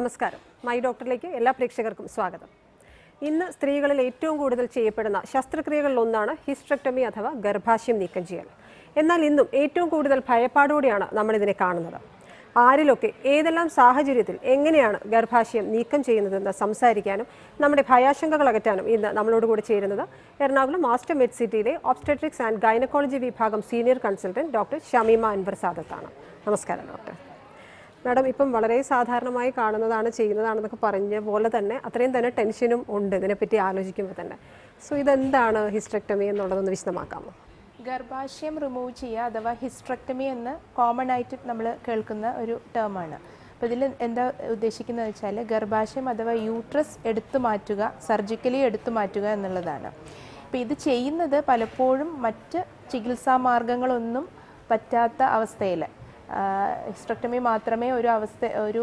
നമസ്കാരം മൈ ഡോക്ടറിലേക്ക് എല്ലാ പ്രേക്ഷകർക്കും സ്വാഗതം ഇന്ന് സ്ത്രീകളിൽ ഏറ്റവും കൂടുതൽ ചെയ്യപ്പെടുന്ന ശസ്ത്രക്രിയകളിൽ ഒന്നാണ് ഹിസ്ട്രക്ടമി അഥവാ ഗർഭാശയം നീക്കം ചെയ്യൽ എന്നാൽ ഇന്നും ഏറ്റവും കൂടുതൽ ഭയപ്പാടോടെയാണ് നമ്മൾ ഇതിനെ കാണുന്നത് ആരിലൊക്കെ ഏതെല്ലാം സാഹചര്യത്തിൽ എങ്ങനെയാണ് ഗർഭാശയം നീക്കം ചെയ്യുന്നതെന്ന് സംസാരിക്കാനും നമ്മുടെ ഭയാശങ്കകൾ അകറ്റാനും ഇന്ന് നമ്മളോട് കൂടെ ചേരുന്നത് എറണാകുളം മാസ്റ്റർ മെഡ് സിറ്റിയിലെ ഓബ്സ്റ്റട്രിക്സ് ആൻഡ് ഗൈനക്കോളജി വിഭാഗം senior consultant doctor Shameema Anwar സാദത്താണ് നമസ്കാരം ഡോക്ടർ മാഡം ഇപ്പം വളരെ സാധാരണമായി കാണുന്നതാണ് ചെയ്യുന്നതാണെന്നൊക്കെ പറഞ്ഞ പോലെ തന്നെ അത്രയും തന്നെ ടെൻഷനും ഉണ്ട് ഇതിനെപ്പറ്റി ആലോചിക്കുമ്പോൾ തന്നെ സോ ഇതെന്താണ് ഹിസ്ട്രക്ടമി എന്നുള്ളതൊന്ന് വിശദമാക്കാമോ ഗർഭാശയം റിമൂവ് ചെയ്യുക അഥവാ ഹിസ്ട്രക്ടമി എന്ന് കോമൺ ആയിട്ട് നമ്മൾ കേൾക്കുന്ന ഒരു ടേമാണ് അപ്പോൾ ഇതിൽ എന്താ ഉദ്ദേശിക്കുന്നത് വെച്ചാൽ ഗർഭാശയം അഥവാ യൂട്രസ് എടുത്തു മാറ്റുക സർജിക്കലി എടുത്തു മാറ്റുക എന്നുള്ളതാണ് അപ്പോൾ ഇത് ചെയ്യുന്നത് പലപ്പോഴും മറ്റ് ചികിത്സാ മാർഗങ്ങളൊന്നും പറ്റാത്ത അവസ്ഥയിൽ ഹിസ്ട്രക്ടമി മാത്രമേ ഒരു അവസ്ഥ ഒരു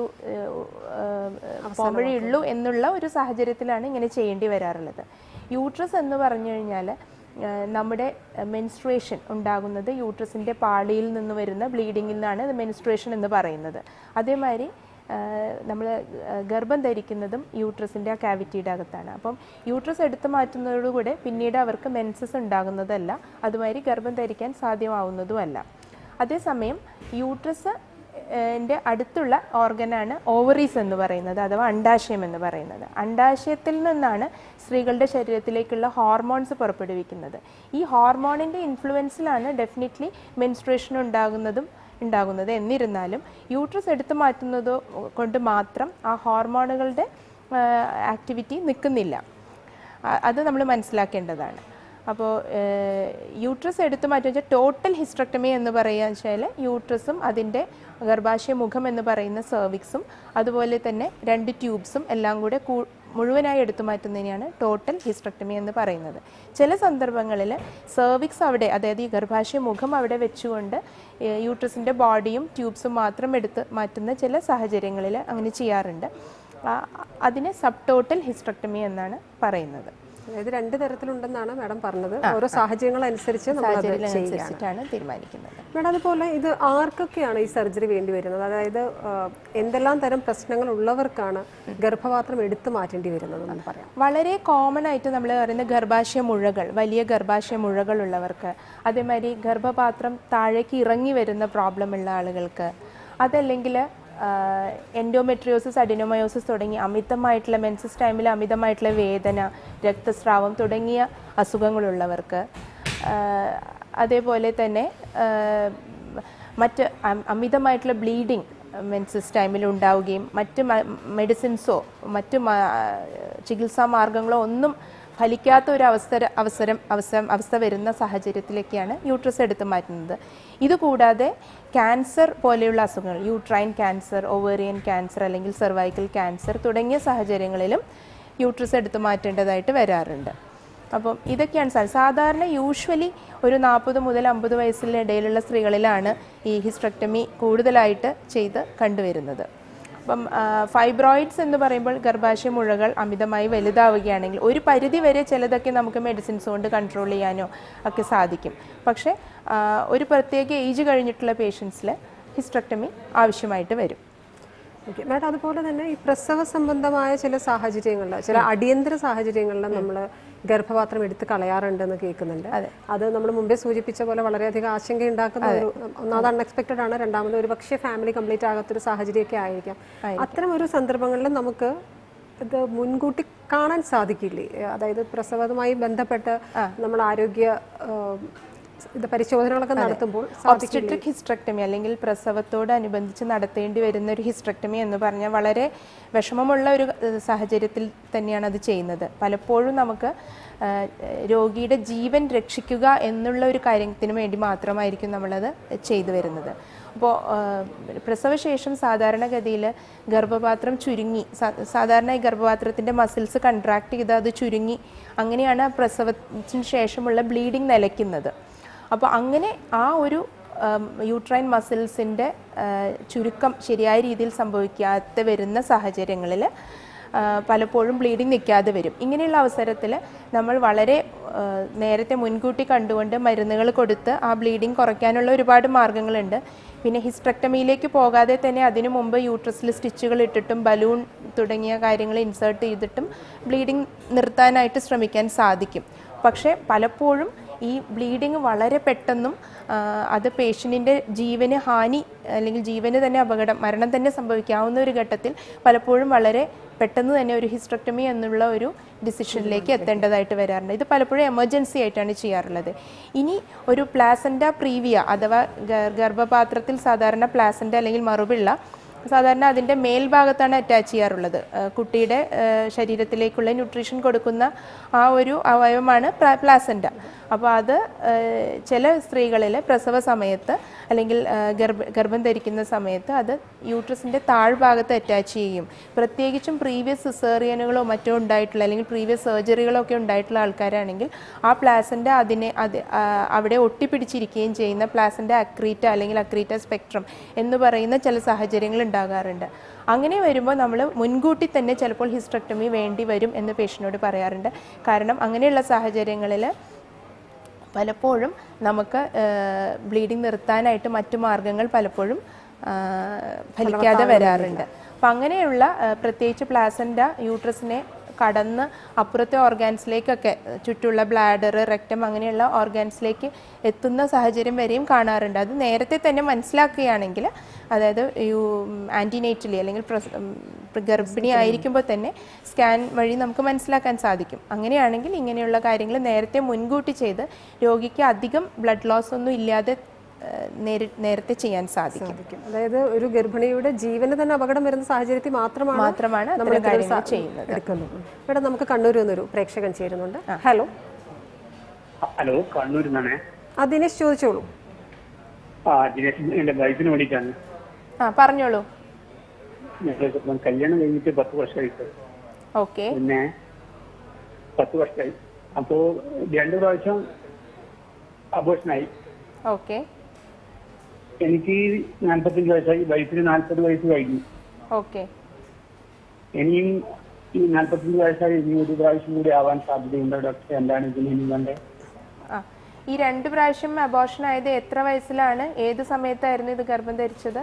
പോംവഴിയുള്ളൂ എന്നുള്ള ഒരു സാഹചര്യത്തിലാണ് ഇങ്ങനെ ചെയ്യേണ്ടി വരാറുള്ളത് യൂട്രസ് എന്ന് പറഞ്ഞു കഴിഞ്ഞാൽ നമ്മുടെ മെൻസ്ട്രേഷൻ ഉണ്ടാകുന്നത് യൂട്രസിൻ്റെ പാളിയിൽ നിന്ന് വരുന്ന ബ്ലീഡിങ്ങിൽ നിന്നാണ് മെൻസ്ട്രേഷൻ എന്ന് പറയുന്നത് അതേമാതിരി നമ്മൾ ഗർഭം ധരിക്കുന്നതും യൂട്രസിൻ്റെ ആ കാവിറ്റിയുടെ അകത്താണ് അപ്പം യൂട്രസ് എടുത്തു മാറ്റുന്നതോടുകൂടെ പിന്നീട് അവർക്ക് മെൻസസ് ഉണ്ടാകുന്നതല്ല അതുമാതിരി ഗർഭം ധരിക്കാൻ സാധ്യമാവുന്നതുമല്ല അതേസമയം യൂട്രസ് ൻ്റെ അടുത്തുള്ള ഓർഗനാണ് ഓവറീസ് എന്ന് പറയുന്നത് അഥവാ അണ്ടാശയം എന്ന് പറയുന്നത് അണ്ടാശയത്തിൽ നിന്നാണ് സ്ത്രീകളുടെ ശരീരത്തിലേക്കുള്ള ഹോർമോൺസ് പുറപ്പെടുവിക്കുന്നത് ഈ ഹോർമോണിൻ്റെ ഇൻഫ്ലുവൻസിലാണ് ഡെഫിനറ്റ്ലി മെൻസ്ട്രേഷൻ ഉണ്ടാകുന്നതും ഉണ്ടാകുന്നത് എന്നിരുന്നാലും യൂട്രസ് എടുത്തു മാറ്റുന്നത് കൊണ്ട് മാത്രം ആ ഹോർമോണുകളുടെ ആക്ടിവിറ്റി നിൽക്കുന്നില്ല അത് നമ്മൾ മനസ്സിലാക്കേണ്ടതാണ് അപ്പോൾ യൂട്രസ് എടുത്തു മാറ്റി വെച്ചാൽ ടോട്ടൽ ഹിസ്ട്രക്ടമി എന്ന് പറയുക വെച്ചാൽ യൂട്രസും അതിൻ്റെ ഗർഭാശയ മുഖം എന്ന് പറയുന്ന സെർവിക്സും അതുപോലെ തന്നെ രണ്ട് ട്യൂബ്സും എല്ലാം കൂടെ മുഴുവനായി എടുത്തു മാറ്റുന്നതിനെയാണ് ടോട്ടൽ ഹിസ്ട്രക്ടമി എന്ന് പറയുന്നത് ചില സന്ദർഭങ്ങളിൽ സെർവിക്സ് അവിടെ അതായത് ഈ ഗർഭാശയ മുഖം അവിടെ വെച്ചുകൊണ്ട് യൂട്രസിൻ്റെ ബോഡിയും ട്യൂബ്സും മാത്രം എടുത്ത് മാറ്റുന്ന ചില സാഹചര്യങ്ങളിൽ അങ്ങനെ ചെയ്യാറുണ്ട് അതിനെ സബ് ടോട്ടൽ ഹിസ്ട്രക്ടമി എന്നാണ് പറയുന്നത് അതായത് രണ്ട് തരത്തിലുണ്ടെന്നാണ് മാഡം പറഞ്ഞത് ഓരോ സാഹചര്യങ്ങൾ അനുസരിച്ച് നമ്മളത് അനുസരിച്ചിട്ടാണ് തീരുമാനിക്കുന്നത് മാഡം അതുപോലെ ഇത് ആർക്കൊക്കെയാണ് ഈ സർജറി വേണ്ടി വരുന്നത് അതായത് എന്തെല്ലാം തരം പ്രശ്നങ്ങൾ ഉള്ളവർക്കാണ് ഗർഭപാത്രം എടുത്തു മാറ്റേണ്ടി വരുന്നത് എന്ന് പറയാം വളരെ കോമൺ ആയിട്ട് നമ്മൾ പറയുന്ന ഗർഭാശയ മുഴകൾ വലിയ ഗർഭാശയ മുഴകൾ ഉള്ളവർക്ക് അതേമാതിരി ഗർഭപാത്രം താഴേക്ക് ഇറങ്ങി വരുന്ന പ്രോബ്ലം ഉള്ള ആളുകൾക്ക് അതല്ലെങ്കിൽ എൻഡോമെട്രിയോസിസ് അഡിനോമയോസിസ് തുടങ്ങി അമിതമായിട്ടുള്ള മെൻസസ് ടൈമിൽ അമിതമായിട്ടുള്ള വേദന രക്തസ്രാവം തുടങ്ങിയ അസുഖങ്ങളുള്ളവർക്ക് അതേപോലെ തന്നെ മറ്റ് അമിതമായിട്ടുള്ള ബ്ലീഡിങ് മെൻസസ് ടൈമിൽ ഉണ്ടാവുകയും മറ്റ് മെഡിസിൻസോ മറ്റ് ചികിത്സാ മാർഗങ്ങളോ ഒന്നും ഫലിക്കാത്ത ഒരു അവസര അവസരം അവസരം അവസ്ഥ വരുന്ന സാഹചര്യത്തിലേക്കാണ് യൂട്രസ് എടുത്തു മാറ്റുന്നത് ഇതുകൂടാതെ ക്യാൻസർ പോലെയുള്ള അസുഖങ്ങൾ യൂട്രൈൻ ക്യാൻസർ ഓവേറിയൻ ക്യാൻസർ അല്ലെങ്കിൽ സെർവൈക്കൽ ക്യാൻസർ തുടങ്ങിയ സാഹചര്യങ്ങളിലും യൂട്രസ് എടുത്തു മാറ്റേണ്ടതായിട്ട് വരാറുണ്ട് അപ്പം ഇതൊക്കെയാണ് സാധാരണ യൂഷ്വലി ഒരു നാൽപ്പത് മുതൽ അമ്പത് വയസ്സിനിടയിലുള്ള സ്ത്രീകളിലാണ് ഈ ഹിസ്ട്രക്ടമി കൂടുതലായിട്ട് ചെയ്ത് കണ്ടുവരുന്നത് അപ്പം ഫൈബ്രോയിഡ്സ് എന്ന് പറയുമ്പോൾ ഗർഭാശയ മുഴകൾ അമിതമായി വലുതാവുകയാണെങ്കിൽ ഒരു പരിധി വരെ ചിലതൊക്കെ നമുക്ക് മെഡിസിൻസ് കൊണ്ട് കൺട്രോൾ ചെയ്യാനോ ഒക്കെ സാധിക്കും പക്ഷേ ഒരു പ്രത്യേക ഏജ് കഴിഞ്ഞിട്ടുള്ള പേഷ്യൻസിൽ ഹിസ്ട്രക്ടമി ആവശ്യമായിട്ട് വരും ഓക്കെ മാഡം അതുപോലെ തന്നെ ഈ പ്രസവ സംബന്ധമായ ചില സാഹചര്യങ്ങളിൽ ചില അടിയന്തര സാഹചര്യങ്ങളിൽ നമ്മൾ ഗർഭപാത്രം എടുത്ത് കളയാറുണ്ടെന്ന് കേൾക്കുന്നുണ്ട് അത് നമ്മൾ മുമ്പേ സൂചിപ്പിച്ച പോലെ വളരെയധികം ആശങ്ക ഉണ്ടാക്കുന്ന ഒരു ഒന്നാമത് അൺഎക്സ്പെക്റ്റഡ് ആണ് രണ്ടാമത് ഒരു പക്ഷേ ഫാമിലി കംപ്ലീറ്റ് ആകാത്തൊരു സാഹചര്യമൊക്കെ ആയിരിക്കാം അത്തരം ഒരു സന്ദർഭങ്ങളിൽ നമുക്ക് ഇത് മുൻകൂട്ടി കാണാൻ സാധിക്കില്ലേ അതായത് പ്രസവവുമായി ബന്ധപ്പെട്ട് നമ്മൾ ആരോഗ്യ ഇത് പരിശോധനകളൊക്കെ നടത്തുമ്പോൾ ഒബ്സ്റ്റട്രിക് ഹിസ്ട്രക്ടമി അല്ലെങ്കിൽ പ്രസവത്തോടനുബന്ധിച്ച് നടത്തേണ്ടി വരുന്ന ഒരു ഹിസ്ട്രക്ടമി എന്ന് പറഞ്ഞാൽ വളരെ വിഷമമുള്ള ഒരു സാഹചര്യത്തിൽ തന്നെയാണ് അത് ചെയ്യുന്നത് പലപ്പോഴും നമുക്ക് രോഗിയുടെ ജീവൻ രക്ഷിക്കുക എന്നുള്ള ഒരു കാര്യത്തിന് വേണ്ടി മാത്രമായിരിക്കും നമ്മളത് ചെയ്തു വരുന്നത് അപ്പോൾ പ്രസവശേഷം സാധാരണഗതിയിൽ ഗർഭപാത്രം ചുരുങ്ങി സാധാരണ ഈ ഗർഭപാത്രത്തിൻ്റെ മസിൽസ് കൺട്രാക്ട് ചെയ്ത് അത് ചുരുങ്ങി അങ്ങനെയാണ് പ്രസവത്തിന് ശേഷമുള്ള ബ്ലീഡിങ് നിലയ്ക്കുന്നത് അപ്പോൾ അങ്ങനെ ആ ഒരു യൂട്രൈൻ മസിൽസിൻ്റെ ചുരുക്കം ശരിയായ രീതിയിൽ സംഭവിക്കാതെ വരുന്ന സാഹചര്യങ്ങളിൽ ആ, പലപ്പോഴും ബ്ലീഡിങ് നിൽക്കാതെ വരും ഇങ്ങനെയുള്ള അവസരത്തിൽ നമ്മൾ വളരെ ആ, നേരത്തെ മുൻകൂട്ടി കണ്ടുകൊണ്ട് മരുന്നുകൾ കൊടുത്ത് ആ ബ്ലീഡിങ് കുറയ്ക്കാനുള്ള ഒരുപാട് മാർഗ്ഗങ്ങളുണ്ട് പിന്നെ ഹിസ്ട്രക്ടമിയിലേക്ക് പോകാതെ തന്നെ അതിനു മുമ്പ് യൂട്രസിൽ സ്റ്റിച്ചുകൾ ഇട്ടിട്ടും ബലൂൺ തുടങ്ങിയ കാര്യങ്ങൾ ഇൻസേർട്ട് ചെയ്തിട്ടും ബ്ലീഡിങ് നിർത്താനായിട്ട് ശ്രമിക്കാൻ സാധിക്കും പക്ഷേ പലപ്പോഴും ഈ ബ്ലീഡിങ് വളരെ പെട്ടെന്നും ആ, അത് പേഷ്യൻറ്റിൻ്റെ ജീവന് ഹാനി അല്ലെങ്കിൽ ജീവന് തന്നെ അപകടം മരണം തന്നെ സംഭവിക്കാവുന്ന ഒരു ഘട്ടത്തിൽ പലപ്പോഴും വളരെ പെട്ടെന്ന് തന്നെ ഒരു ഹിസ്ട്രക്ടമി എന്നുള്ള ഒരു ഡിസിഷനിലേക്ക് എത്തേണ്ടതായിട്ട് വരാറുണ്ട് ഇത് പലപ്പോഴും എമർജൻസി ആയിട്ടാണ് ചെയ്യാറുള്ളത് ഇനി ഒരു പ്ലാസൻഡ പ്രീവിയ അഥവാ ഗർ- ഗർഭപാത്രത്തിൽ സാധാരണ പ്ലാസൻഡ അല്ലെങ്കിൽ മറുപിള്ള സാധാരണ അതിൻ്റെ മേൽഭാഗത്താണ് അറ്റാച്ച് ചെയ്യാറുള്ളത് ആ, കുട്ടിയുടെ ആ, ശരീരത്തിലേക്കുള്ള ന്യൂട്രീഷൻ കൊടുക്കുന്ന ആ ഒരു അവയവമാണ് പ്ലാ- പ്ലാസൻഡ അപ്പോൾ അത് ആ, ചില സ്ത്രീകളിൽ പ്രസവ സമയത്ത് അല്ലെങ്കിൽ ആ, ഗർഭ ഗർഭം ധരിക്കുന്ന സമയത്ത് അത് യൂട്രസിൻ്റെ താഴ്ഭാഗത്ത് അറ്റാച്ച് ചെയ്യും പ്രത്യേകിച്ചും പ്രീവിയസ് സിസേറിയനുകളോ മറ്റോ ഉണ്ടായിട്ടുള്ള അല്ലെങ്കിൽ പ്രീവിയസ് സർജറികളോ ഒക്കെ ഉണ്ടായിട്ടുള്ള ആൾക്കാരാണെങ്കിൽ ആ പ്ലാസൻ്റെ അതിനെ അത് ആ, അവിടെ ഒട്ടിപ്പിടിച്ചിരിക്കുകയും ചെയ്യുന്ന പ്ലാസൻ്റെ അക്രീറ്റ അല്ലെങ്കിൽ അക്രീറ്റ സ്പെക്ട്രം എന്ന് പറയുന്ന ചില സാഹചര്യങ്ങൾ ഉണ്ടാകാറുണ്ട് അങ്ങനെ വരുമ്പോൾ നമ്മൾ മുൻകൂട്ടി തന്നെ ചിലപ്പോൾ ഹിസ്ട്രക്ടമി വേണ്ടി വരും എന്ന് പേഷ്യനോട് പറയാറുണ്ട് കാരണം അങ്ങനെയുള്ള സാഹചര്യങ്ങളിൽ പലപ്പോഴും നമുക്ക് ബ്ലീഡിങ് നിർത്താനായിട്ട് മറ്റു മാർഗങ്ങൾ പലപ്പോഴും ആ, ഫലിക്കാതെ വരാറുണ്ട് അപ്പം അങ്ങനെയുള്ള ആ, പ്രത്യേകിച്ച് പ്ലാസൻ്റ യൂട്രസിനെ കടന്ന് അപ്പുറത്തെ ഓർഗാൻസിലേക്കൊക്കെ ചുറ്റുള്ള ബ്ലാഡർ റെക്റ്റം അങ്ങനെയുള്ള ഓർഗാൻസിലേക്ക് എത്തുന്ന സാഹചര്യം വരെയും കാണാറുണ്ട് അത് നേരത്തെ തന്നെ മനസ്സിലാക്കുകയാണെങ്കിൽ അതായത് യു ആൻറ്റിനേറ്റലി അല്ലെങ്കിൽ പ്രസ- ഉം, ഗർഭിണി ആയിരിക്കുമ്പോൾ തന്നെ സ്കാൻ വഴി നമുക്ക് മനസ്സിലാക്കാൻ സാധിക്കും അങ്ങനെയാണെങ്കിൽ ഇങ്ങനെയുള്ള കാര്യങ്ങൾ നേരത്തെ മുൻകൂട്ടി ചെയ്ത് രോഗിക്ക് അധികം ബ്ലഡ് ലോസ് ഒന്നും ഇല്ലാതെ ഏഹ്, നേരി- നേരത്തെ ചെയ്യാൻ സാധിക്കും സാധിക്കും അതായത് ഒരു ഗർഭിണിയുടെ ജീവന് തന്നെ അപകടം വരുന്ന സാഹചര്യത്തിൽ മാത്രമാണ് മാത്രമാണ് നമ്മൾ അത്തരം ഇത്തരം കാര്യങ്ങൾ സാ- ചെയ്യുന്നത് എടുക്കുന്നത് ഇവിടെ നമുക്ക് കണ്ണൂരിൽ നിന്നൊരു പ്രേക്ഷകൻ ചേരുന്നുണ്ട് ഹലോ ഹലോ കണ്ണൂരിൽ നിന്നാണേ ആ ദിനേശ് ചോദിച്ചോളൂ ആ ദിനേശ് എന്റെ വൈഫിന് വേണ്ടിയിട്ടാണ് ആ പറഞ്ഞോളൂ ഞങ്ങൾ ഇപ്പം കല്യാണം കഴിഞ്ഞിട്ട് പത്ത് വർഷമായിട്ട് ഓക്കെ പിന്നെ പത്ത് വർഷമായി അപ്പോ രണ്ടു പ്രാവശ്യം അബോഷനായി ഓക്കെ എനിക്ക് നാൽപ്പത്തഞ്ച് വയസ്സായി വൈഫിന് നാൽപ്പത് വയസ്സ് കഴിഞ്ഞു ഓക്കെ ഇനിയും ഈ നാൽപ്പത്തഞ്ച് വയസ്സായി ഇനി ഒരു പ്രാവശ്യം കൂടി ആവാൻ സാധ്യതയുണ്ടോ ഡോക്ടർ എന്താണ് ഇതിന് ഇനി വേണ്ടത് ആ ഈ രണ്ട് പ്രാവശ്യം അബോർഷൻ ആയത് എത്ര വയസ്സിലാണ് ഏത് സമയത്തായിരുന്നു ഇത് ഗർഭം ധരിച്ചത്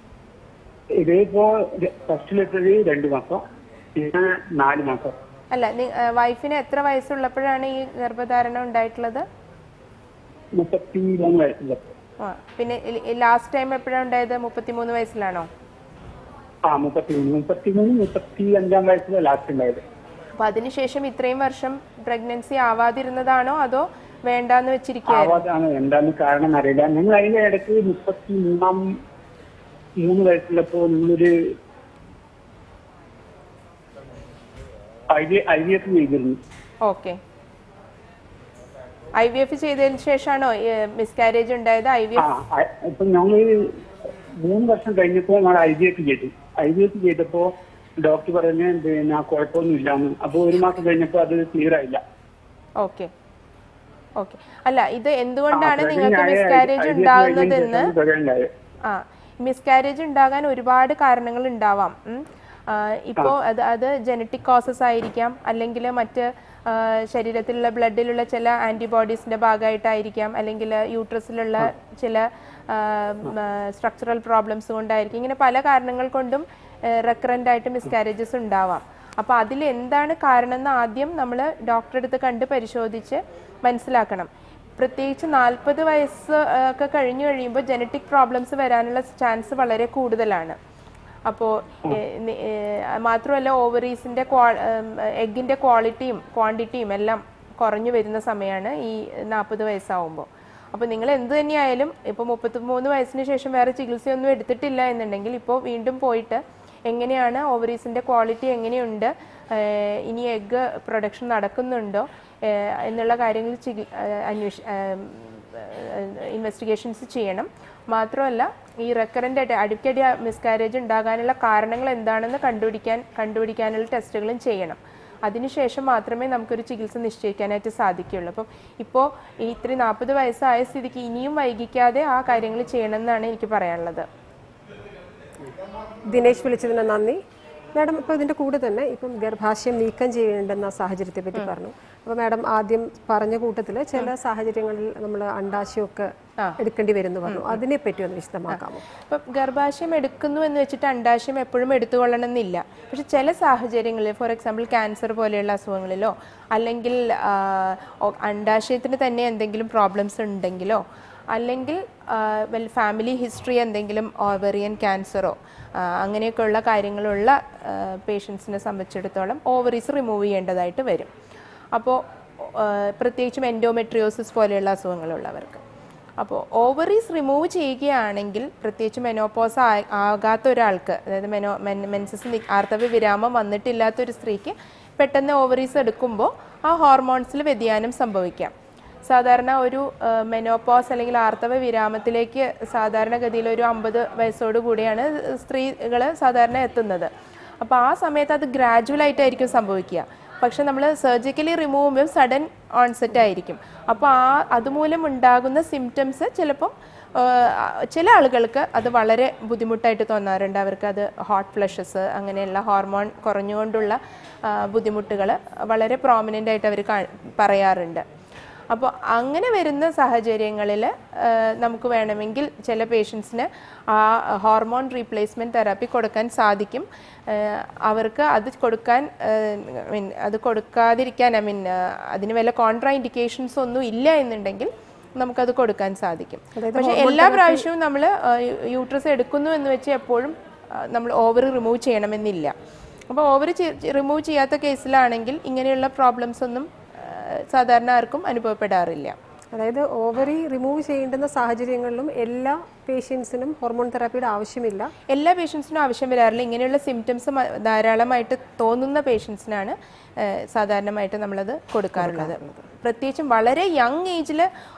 ഇതിപ്പോ ഫസ്റ്റിലെത്തത് രണ്ടു മാസം പിന്നെ നാല് മാസം അല്ല നി- ആ, വൈഫിന് എത്ര വയസ്സുള്ളപ്പോഴാണ് ഈ ഗർഭധാരണം ഉണ്ടായിട്ടുള്ളത് മുപ്പത്തി മൂന്ന് വയസ്സിലെത്തും ആ പിന്നെ ലാസ്റ്റ് ടൈം എപ്പോഴാണ് ഉണ്ടായത് മുപ്പത്തിമൂന്ന് വയസ്സിലാണോ ആ മുപ്പത്തി മൂന്ന് മുപ്പത്തി മൂന്ന് മുപ്പത്തി അഞ്ചാം വയസ്സിലെ ലാസ്റ്റ് ഉണ്ടായത് അപ്പൊ അതിനുശേഷം ഇത്രയും വർഷം പ്രഗ്നൻസി ആവാതിരുന്നതാണോ അതോ വേണ്ടാന്ന് വെച്ചിരിക്കുകയായിരുന്നു ആവാതാണ് എന്താണ് കാരണം അറിയില്ല നിങ്ങൾ അതിന്റെ ഇടയ്ക്ക് മുപ്പത്തി മൂന്നാം മൂന്ന് വയസ്സിലപ്പോ നിങ്ങളൊരു I V I V F ചെയ്തിരുന്നു ഓക്കെ ഐ വി എഫ് ചെയ്തതിന് ശേഷമാണോ മിസ്കാരേജ് ഉണ്ടായത് ഐ വി ആ എഫ് ആ, ഇപ്പൊ ഞങ്ങൾ മൂന്ന് വർഷം കഴിഞ്ഞപ്പോ ഞങ്ങൾ ഐ വി എഫ് ചെയ്തു ഐ വി എഫ് ചെയ്തപ്പോ ഡോക്ടർ പറഞ്ഞു പിന്നെ കുഴപ്പമൊന്നും ഇല്ലാന്ന് അപ്പൊ ഒരു മാസം കഴിഞ്ഞപ്പോ അത് ക്ലിയർ ആയില്ല ഓക്കെ ഓക്കെ അല്ല ഇത് എന്തുകൊണ്ടാണ് ആ, നിങ്ങൾക്ക് pregnant ആയ മിസ്കാരേജ് IVF ഉണ്ടാകുന്നതെന്ന് കഴിഞ്ഞതിന് ശേഷം pregnant ആയത്. ആ മിസ്കാരേജ് ഉണ്ടാകാൻ ഒരുപാട് കാരണങ്ങൾ ഉണ്ടാവാം ഉം. ആ, ഇപ്പോൾ അത് അത് ജനറ്റിക് കോസസ് ആയിരിക്കാം അല്ലെങ്കിൽ മറ്റ് ആ, ശരീരത്തിലുള്ള ബ്ലഡിലുള്ള ചില ആൻറ്റിബോഡീസിൻ്റെ ഭാഗമായിട്ടായിരിക്കാം അല്ലെങ്കിൽ യൂട്രസിലുള്ള ചില സ്ട്രക്ചറൽ പ്രോബ്ലംസ് കൊണ്ടായിരിക്കും ഇങ്ങനെ പല കാരണങ്ങൾ കൊണ്ടും റെക്കറൻ്റ് ആയിട്ട് മിസ്കാരേജസ് ഉണ്ടാവാം അപ്പോൾ അതിൽ എന്താണ് കാരണം എന്ന് ആദ്യം നമ്മൾ ഡോക്ടറെ അടുത്ത് കണ്ട് പരിശോധിച്ച് മനസ്സിലാക്കണം പ്രത്യേകിച്ച് നാൽപ്പത് വയസ്സ് ആ, ഒക്കെ കഴിഞ്ഞു കഴിയുമ്പോൾ ജനറ്റിക് പ്രോബ്ലംസ് വരാനുള്ള ചാൻസ് വളരെ കൂടുതലാണ് അപ്പോൾ മാത്രമല്ല ഓവറീസിൻ്റെ ക്വാ എഗ്ഗിൻ്റെ ക്വാളിറ്റിയും ക്വാണ്ടിറ്റിയും എല്ലാം കുറഞ്ഞു വരുന്ന സമയമാണ് ഈ നാൽപ്പത് വയസ്സാവുമ്പോൾ അപ്പോൾ നിങ്ങൾ എന്ത് തന്നെയായാലും ഇപ്പോൾ മുപ്പത്തിമൂന്ന് വയസ്സിന് ശേഷം വേറെ ചികിത്സയൊന്നും എടുത്തിട്ടില്ല എന്നുണ്ടെങ്കിൽ ഇപ്പോൾ വീണ്ടും പോയിട്ട് എങ്ങനെയാണ് ഓവറീസിൻ്റെ ക്വാളിറ്റി എങ്ങനെയുണ്ട് ഏഹ് ഇനി എഗ്ഗ് പ്രൊഡക്ഷൻ നടക്കുന്നുണ്ടോ ഏഹ് എന്നുള്ള കാര്യങ്ങൾ ചികി അന്വേഷ ഇൻവെസ്റ്റിഗേഷൻസ് ചെയ്യണം മാത്രമല്ല ഈ റെക്കറൻ്റ് ആയിട്ട് അടിക്കടി മിസ്കാരേജ് ഉണ്ടാകാനുള്ള കാരണങ്ങൾ എന്താണെന്ന് കണ്ടുപിടിക്കാൻ കണ്ടുപിടിക്കാനുള്ള ടെസ്റ്റുകളും ചെയ്യണം അതിനുശേഷം മാത്രമേ നമുക്കൊരു ചികിത്സ നിശ്ചയിക്കാനായിട്ട് സാധിക്കുകയുള്ളൂ അപ്പം ഇപ്പോൾ ഈ ഇത്രയും നാൽപ്പത് വയസ്സായ സ്ഥിതിക്ക് ഇനിയും വൈകിക്കാതെ ആ കാര്യങ്ങൾ ചെയ്യണമെന്നാണ് എനിക്ക് പറയാനുള്ളത് ദിനേശ് വിളിച്ചതിന് നന്ദി മാഡം ഇപ്പോൾ ഇതിന്റെ കൂടെ തന്നെ ഇപ്പം ഗർഭാശയം നീക്കം ചെയ്യേണ്ടുന്ന സാഹചര്യത്തെ പറ്റി പറഞ്ഞു അപ്പോൾ മാഡം ആദ്യം പറഞ്ഞ കൂട്ടത്തിൽ ചില സാഹചര്യങ്ങളിൽ നമ്മൾ അണ്ടാശയമൊക്കെ എടുക്കേണ്ടി വരുന്നു പറഞ്ഞു അതിനെ പറ്റി ഒന്ന് വിശദമാക്കാമോ ഇപ്പം ഗർഭാശയം എടുക്കുന്നു എന്ന് വെച്ചിട്ട് അണ്ടാശയം എപ്പോഴും എടുത്തുകൊള്ളണം എന്നില്ല പക്ഷെ ചില സാഹചര്യങ്ങളിൽ ഫോർ എക്സാമ്പിൾ ക്യാൻസർ പോലെയുള്ള അസുഖങ്ങളിലോ അല്ലെങ്കിൽ ആ, ഒ- അണ്ടാശയത്തിന് തന്നെ എന്തെങ്കിലും പ്രോബ്ലംസ് ഉണ്ടെങ്കിലോ അല്ലെങ്കിൽ വെൽ ഫാമിലി ഹിസ്റ്ററി എന്തെങ്കിലും ഓവറിയൻ ക്യാൻസറോ അങ്ങനെയൊക്കെയുള്ള കാര്യങ്ങളുള്ള പേഷ്യൻസിനെ സംബന്ധിച്ചിടത്തോളം ഓവറീസ് റിമൂവ് ചെയ്യേണ്ടതായിട്ട് വരും അപ്പോൾ പ്രത്യേകിച്ചും എൻഡോമെട്രിയോസിസ് പോലെയുള്ള അസുഖങ്ങളുള്ളവർക്ക് അപ്പോൾ ഓവറീസ് റിമൂവ് ചെയ്യുകയാണെങ്കിൽ പ്രത്യേകിച്ച് മെനോപോസ് ആകാത്ത ഒരാൾക്ക് അതായത് മെനോ മെൻ മെൻസസ് ആർത്തവ വിരാമം വന്നിട്ടില്ലാത്ത ഒരു സ്ത്രീക്ക് പെട്ടെന്ന് ഓവറീസ് എടുക്കുമ്പോൾ ആ ഹോർമോൺസിൽ വ്യതിയാനം സംഭവിക്കാം സാധാരണ ഒരു മെനോപോസ് അല്ലെങ്കിൽ ആർത്തവ വിരാമത്തിലേക്ക് സാധാരണഗതിയിൽ ഒരു അമ്പത് വയസ്സോട് കൂടിയാണ് സ്ത്രീകൾ സാധാരണ എത്തുന്നത് അപ്പോൾ ആ സമയത്ത് അത് ഗ്രാജുവൽ ആയിട്ടായിരിക്കും സംഭവിക്കുക പക്ഷെ നമ്മൾ സർജിക്കലി റിമൂവ് ചെയ്യുമ്പോൾ സഡൻ ഓൺസെറ്റ് ആയിരിക്കും അപ്പോൾ ആ അതുമൂലം ഉണ്ടാകുന്ന സിംറ്റംസ് ചിലപ്പം ആ, ചില ആളുകൾക്ക് അത് വളരെ ബുദ്ധിമുട്ടായിട്ട് തോന്നാറുണ്ട് അവർക്ക് അത് ഹോട്ട് ഫ്ലഷസ് അങ്ങനെയുള്ള ഹോർമോൺ കുറഞ്ഞുകൊണ്ടുള്ള ബുദ്ധിമുട്ടുകൾ വളരെ പ്രോമിനൻ്റ് ആയിട്ട് അവർ പറയാറുണ്ട് അപ്പോൾ അങ്ങനെ വരുന്ന സാഹചര്യങ്ങളിൽ നമുക്ക് വേണമെങ്കിൽ ചില പേഷ്യൻസിന് ആ ഹോർമോൺ റീപ്ലേസ്മെൻറ്റ് തെറാപ്പി കൊടുക്കാൻ സാധിക്കും ആ, അവർക്ക് അത് കൊടുക്കാൻ മീൻ അത് കൊടുക്കാതിരിക്കാൻ ഐ മീൻ അതിന് വല്ല കോൺട്രാ ഇൻഡിക്കേഷൻസ് ഒന്നും ഇല്ല എന്നുണ്ടെങ്കിൽ നമുക്കത് കൊടുക്കാൻ സാധിക്കും പക്ഷേ എല്ലാ പ്രാവശ്യവും നമ്മൾ യൂട്രസ് എടുക്കുന്നു എന്ന് വെച്ച് എപ്പോഴും നമ്മൾ ഓവർ റിമൂവ് ചെയ്യണമെന്നില്ല അപ്പോൾ ഓവർ റിമൂവ് ചെയ്യാത്ത കേസിലാണെങ്കിൽ ഇങ്ങനെയുള്ള പ്രോബ്ലംസ് ഒന്നും ആ, സാധാരണ ആർക്കും അനുഭവപ്പെടാറില്ല അതായത് ഓവറി റിമൂവ് ചെയ്യേണ്ടുന്ന സാഹചര്യങ്ങളിലും എല്ലാ പേഷ്യൻസിനും ഹോർമോൺ തെറാപ്പിയുടെ ആവശ്യമില്ല എല്ലാ പേഷ്യൻസിനും ആവശ്യം വരാറില്ല ഇങ്ങനെയുള്ള സിംറ്റംസ് ധാരാളമായിട്ട് തോന്നുന്ന പേഷ്യൻസിനാണ് സാധാരണമായിട്ട് നമ്മളത് കൊടുക്കാറുള്ളത് പ്രത്യേകിച്ചും വളരെ യങ് ഏജിൽ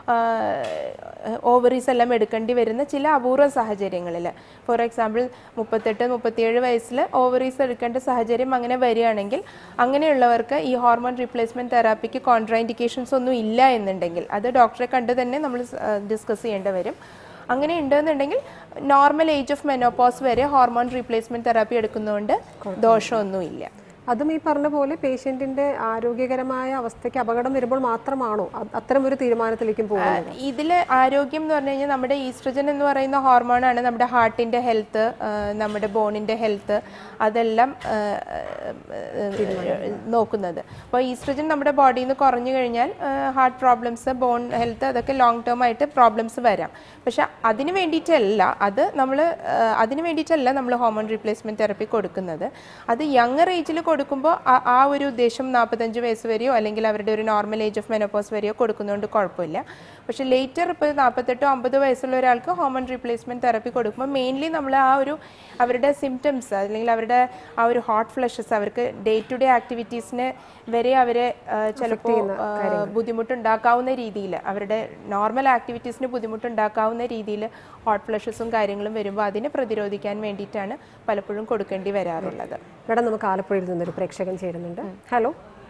ഓവറീസ് എല്ലാം എടുക്കേണ്ടി വരുന്ന ചില അപൂർവ സാഹചര്യങ്ങളിൽ ഫോർ എക്സാമ്പിൾ മുപ്പത്തെട്ട് മുപ്പത്തിയേഴ് വയസ്സിൽ ഓവറീസ് എടുക്കേണ്ട സാഹചര്യം അങ്ങനെ വരികയാണെങ്കിൽ അങ്ങനെയുള്ളവർക്ക് ഈ ഹോർമോൺ റീപ്ലേസ്മെൻറ്റ് തെറാപ്പിക്ക് കോൺട്രാ ഇൻഡിക്കേഷൻസ് ഒന്നും ഇല്ല എന്നുണ്ടെങ്കിൽ അത് ഡോക്ടറെ കണ്ട് തന്നെ നമ്മൾ ഡിസ്കസ് ചെയ്യേണ്ടി വരും അങ്ങനെ ഉണ്ടെന്നുണ്ടെങ്കിൽ നോർമൽ ഏജ് ഓഫ് മെനോപോസ് വരെ ഹോർമോൺ റീപ്ലേസ്മെന്റ് തെറാപ്പി എടുക്കുന്നതുകൊണ്ട് ദോഷമൊന്നുമില്ല അതും ഈ പറഞ്ഞ പോലെ പേഷ്യന്റിന്റെ ആരോഗ്യകരമായ അവസ്ഥയ്ക്ക് അപകടം വരുമ്പോൾ മാത്രമാണോ അ- അത്തരം ഒരു തീരുമാനത്തിലേക്കും പോകുന്നത് ഇതിൽ ആരോഗ്യം എന്ന് പറഞ്ഞു കഴിഞ്ഞാൽ നമ്മുടെ ഈസ്ട്രജൻ എന്ന് പറയുന്ന ഹോർമോണാണ് നമ്മുടെ ഹാർട്ടിൻ്റെ ഹെൽത്ത് നമ്മുടെ ബോണിൻ്റെ ഹെൽത്ത് അതെല്ലാം ആ, ആ, നോക്കുന്നത് അപ്പോൾ ഈസ്ട്രജൻ നമ്മുടെ ബോഡിയിൽ നിന്ന് കുറഞ്ഞു കഴിഞ്ഞാൽ ഹാർട്ട് പ്രോബ്ലംസ് ബോൺ ഹെൽത്ത് അതൊക്കെ ലോങ് ടേം ആയിട്ട് പ്രോബ്ലംസ് വരാം പക്ഷെ അതിന് വേണ്ടിയിട്ടല്ല അത് നമ്മൾ അതിന് വേണ്ടിയിട്ടല്ല നമ്മൾ ഹോർമോൺ റീപ്ലേസ്മെൻറ്റ് തെറപ്പി കൊടുക്കുന്നത് അത് യങ്ങർ ഏജിൽ കൊടുക്കുമ്പോൾ ആ- ആ ഒരു ഉദ്ദേശം നാൽപ്പത്തഞ്ച് വയസ്സ് വരെയോ അല്ലെങ്കിൽ അവരുടെ ഒരു നോർമൽ ഏജ് ഓഫ് മെനോപോസ് വരെയോ കൊടുക്കുന്നതുകൊണ്ട് കുഴപ്പമില്ല പക്ഷേ ലേറ്റർ ഇപ്പോൾ നാൽപ്പത്തെട്ടോ അമ്പത് വയസ്സുള്ള ഒരാൾക്ക് ഹോർമോൺ റീപ്ലേസ്മെൻറ്റ് തെറപ്പി കൊടുക്കുമ്പോൾ മെയിൻലി നമ്മൾ ആ ഒരു അവരുടെ സിംറ്റംസ് അല്ലെങ്കിൽ അവരുടെ ആ ഒരു ഹോട്ട് ഫ്ലഷസ് അവർക്ക് ഡേ ടു ഡേ ആക്ടിവിറ്റീസിന് വരെ അവരെ ചിലപ്പോൾ ബുദ്ധിമുട്ടുണ്ടാക്കാവുന്ന രീതിയിൽ അവരുടെ നോർമൽ ആക്ടിവിറ്റീസിന് ബുദ്ധിമുട്ടുണ്ടാക്കാവുന്ന രീതിയിൽ ഹോട്ട് ഫ്ലഷസും കാര്യങ്ങളും വരുമ്പോൾ അതിനെ പ്രതിരോധിക്കാൻ വേണ്ടിയിട്ടാണ് പലപ്പോഴും കൊടുക്കേണ്ടി വരാറുള്ളത് മേഡം നമുക്ക് ആലപ്പുഴയിൽ നിന്നൊരു പ്രേക്ഷകൻ ചേരുന്നുണ്ട് ഹലോ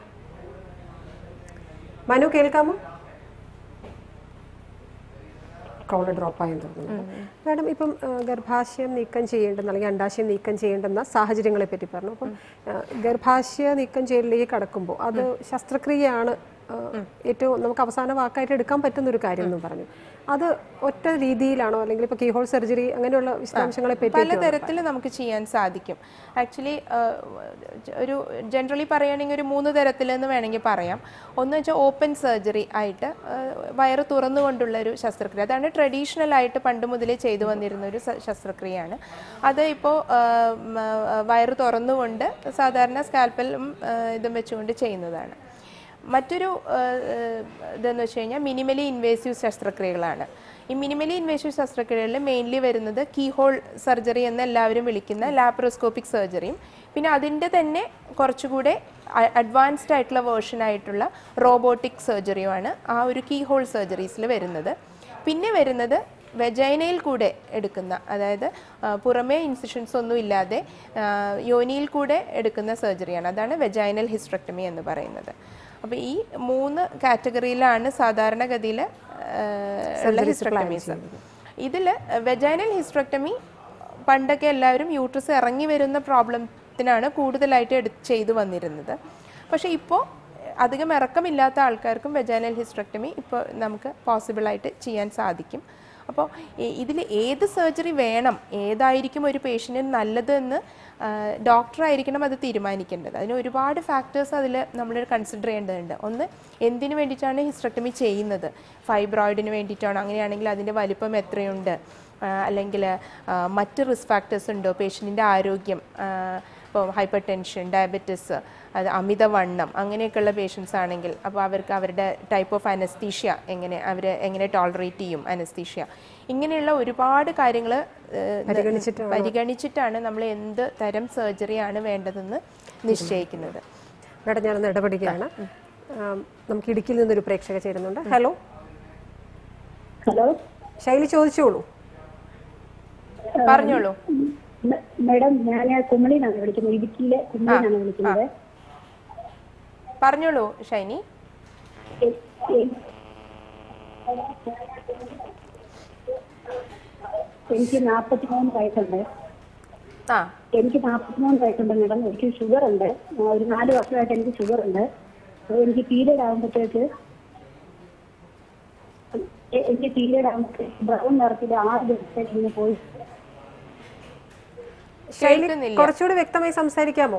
മനു കേൾക്കാമോ കോള് ഡ്രോപ്പ് ആയെന്ന് തോന്നുന്നു മാഡം ഇപ്പം ആ, ഗർഭാശയം നീക്കം ചെയ്യേണ്ടുന്ന അല്ലെങ്കിൽ അണ്ടാശയം നീക്കം ചെയ്യേണ്ടുന്ന സാഹചര്യങ്ങളെ പറ്റി പറഞ്ഞു അപ്പം ആ, ഗർഭാശയ നീക്കം ചെയ്യലിലേക്ക് കടക്കുമ്പോൾ അത് ശസ്ത്രക്രിയയാണ് ആ, ഏറ്റവും നമുക്ക് അവസാന വാക്കായിട്ട് എടുക്കാൻ പറ്റുന്ന ഒരു കാര്യം എന്ന് പറഞ്ഞു അത് ഒറ്റ രീതിയിലാണോ അല്ലെങ്കിൽ ഇപ്പോൾ കീഹോൾ സർജറി അങ്ങനെയുള്ള വിശദാംശങ്ങളെ പറ്റി പലതരത്തിൽ നമുക്ക് ചെയ്യാൻ സാധിക്കും ആക്ച്വലി ഒരു ജനറലി പറയുകയാണെങ്കിൽ ഒരു മൂന്ന് തരത്തിൽ എന്ന് വേണമെങ്കിൽ പറയാം ഒന്ന് വെച്ചാൽ ഓപ്പൺ സർജറി ആയിട്ട് ആ, വയറ് തുറന്നുകൊണ്ടുള്ള ഒരു ശസ്ത്രക്രിയ അതാണ് ട്രഡീഷണൽ ആയിട്ട് പണ്ട് മുതലേ ചെയ്തു വന്നിരുന്ന ഒരു സ- ശസ്ത്രക്രിയയാണ് അത് ഇപ്പോൾ വയറ് തുറന്നുകൊണ്ട് സാധാരണ സ്കാൽപ്പലും ഇതും വെച്ചുകൊണ്ട് ചെയ്യുന്നതാണ് മറ്റൊരു ആ, ആ, ഇതെന്ന് വെച്ച് കഴിഞ്ഞാൽ മിനിമലി ഇൻവേസീവ് ശസ്ത്രക്രിയകളാണ് ഈ മിനിമലി ഇൻവേസീവ് ശസ്ത്രക്രിയകളിൽ മെയിൻലി വരുന്നത് കീഹോൾ സർജറി എന്ന് എല്ലാവരും വിളിക്കുന്ന ലാപ്രോസ്കോപ്പിക് സർജറിയും പിന്നെ അതിൻ്റെ തന്നെ കുറച്ചുകൂടെ അഡ്വാൻസ്ഡ് ആയിട്ടുള്ള വേർഷൻ ആയിട്ടുള്ള റോബോട്ടിക് സർജറിയുമാണ് ആ ഒരു കീഹോൾ സർജറീസിൽ വരുന്നത് പിന്നെ വരുന്നത് വെജൈനയിൽ കൂടെ എടുക്കുന്ന അതായത് ആ, പുറമേ ഇൻസിഷൻസ് ഒന്നും ഇല്ലാതെ ആ, യോനിയിൽ കൂടെ എടുക്കുന്ന സർജറിയാണ് അതാണ് വെജൈനൽ ഹിസ്ട്രക്ടമി എന്ന് പറയുന്നത് അപ്പോൾ ഈ മൂന്ന് കാറ്റഗറിയിലാണ് സാധാരണഗതിയിൽ ഉള്ള ഹിസ്ട്രക്ടമീസ് ഇതിൽ വെജൈനൽ ഹിസ്ട്രക്ടമി പണ്ടൊക്കെ എല്ലാവരും യൂട്രസ് ഇറങ്ങി വരുന്ന പ്രോബ്ലം ത്തിനാണ് കൂടുതലായിട്ട് എടു ചെയ്തു വന്നിരുന്നത് പക്ഷേ ഇപ്പോൾ അധികം ഇറക്കമില്ലാത്ത ആൾക്കാർക്കും വെജാനൽ ഹിസ്ട്രക്ടമി ഇപ്പോൾ നമുക്ക് പോസിബിളായിട്ട് ചെയ്യാൻ സാധിക്കും അപ്പോൾ ഇതിൽ ഏത് സർജറി വേണം ഏതായിരിക്കും ഒരു പേഷ്യൻറ്റിന് നല്ലത് എന്ന് ഡോക്ടറായിരിക്കണം അത് തീരുമാനിക്കേണ്ടത് അതിന് ഒരുപാട് ഫാക്ടേഴ്സ് അതിൽ നമ്മൾ കൺസിഡർ ചെയ്യേണ്ടതുണ്ട് ഒന്ന് എന്തിനു വേണ്ടിയിട്ടാണ് ഹിസ്ട്രക്ടമി ചെയ്യുന്നത് ഫൈബ്രോയിഡിന് വേണ്ടിയിട്ടാണോ അങ്ങനെയാണെങ്കിൽ അതിൻ്റെ വലിപ്പം എത്രയുണ്ട് ആ, അല്ലെങ്കിൽ ആ, മറ്റ് റിസ്ക് ഫാക്ടേഴ്സ് ഉണ്ടോ പേഷ്യൻറ്റിൻ്റെ ആരോഗ്യം ഇപ്പോൾ ഹൈപ്പർ ടെൻഷൻ ഡയബറ്റിസ് അത് അമിതവണ്ണം അങ്ങനെയൊക്കെയുള്ള പേഷ്യൻസ് ആണെങ്കിൽ അപ്പോൾ അവർക്ക് അവരുടെ ടൈപ്പ് ഓഫ് അനസ്തീഷ്യ എങ്ങനെ അവർ എങ്ങനെ ടോളറേറ്റ് ചെയ്യും അനസ്തീഷ്യ ഇങ്ങനെയുള്ള ഒരുപാട് കാര്യങ്ങൾ പരിഗണിച്ചിട്ടാണ് പരിഗണിച്ചിട്ടാണ് നമ്മൾ എന്ത് തരം സർജറിയാണ് വേണ്ടതെന്ന് നിശ്ചയിക്കുന്നത് മാഡം ഞാനൊന്ന് ഇടപെടുകയാണ് ആം, നമുക്ക് ഇടുക്കിയിൽ നിന്നൊരു പ്രേക്ഷക ചേരുന്നുണ്ട് ഹലോ ഹലോ ശൈലി ചോദിച്ചോളൂ പറഞ്ഞോളൂ മ- മാഡം ഞാൻ കുമളിന്നാണ് വിളിക്കുന്നത് ഇടുക്കിയിലെ കുമളിന്നാണ് വിളിക്കുന്നത് പറഞ്ഞോളൂ ഷൈനി എ- എ- എനിക്ക് നാൽപ്പത്തിമൂന്ന് വയസ്സുണ്ട് ആ എനിക്ക് നാൽപ്പത്തിമൂന്ന് വയസ്സുണ്ട് മാഡം എനിക്ക് ഷുഗർ ഉണ്ട് ആ, ഒരു നാല് വർഷമായിട്ട് എനിക്ക് ഷുഗർ ഉണ്ട് അപ്പോൾ എനിക്ക് പീരിയഡ് ആകുമ്പോഴത്തേക്ക് എ- എനിക്ക് പീരിയഡ് ആകുമ്പോഴത്തേക്ക് ബ്രൗൺ നിറത്തിൽ ആറ് ദിവസത്തേക്ക് ഇങ്ങനെ പോയി ശൈലി കേൾക്കുന്നില്ല. കുറച്ചുകൂടി വ്യക്തമായി സംസാരിക്കാമോ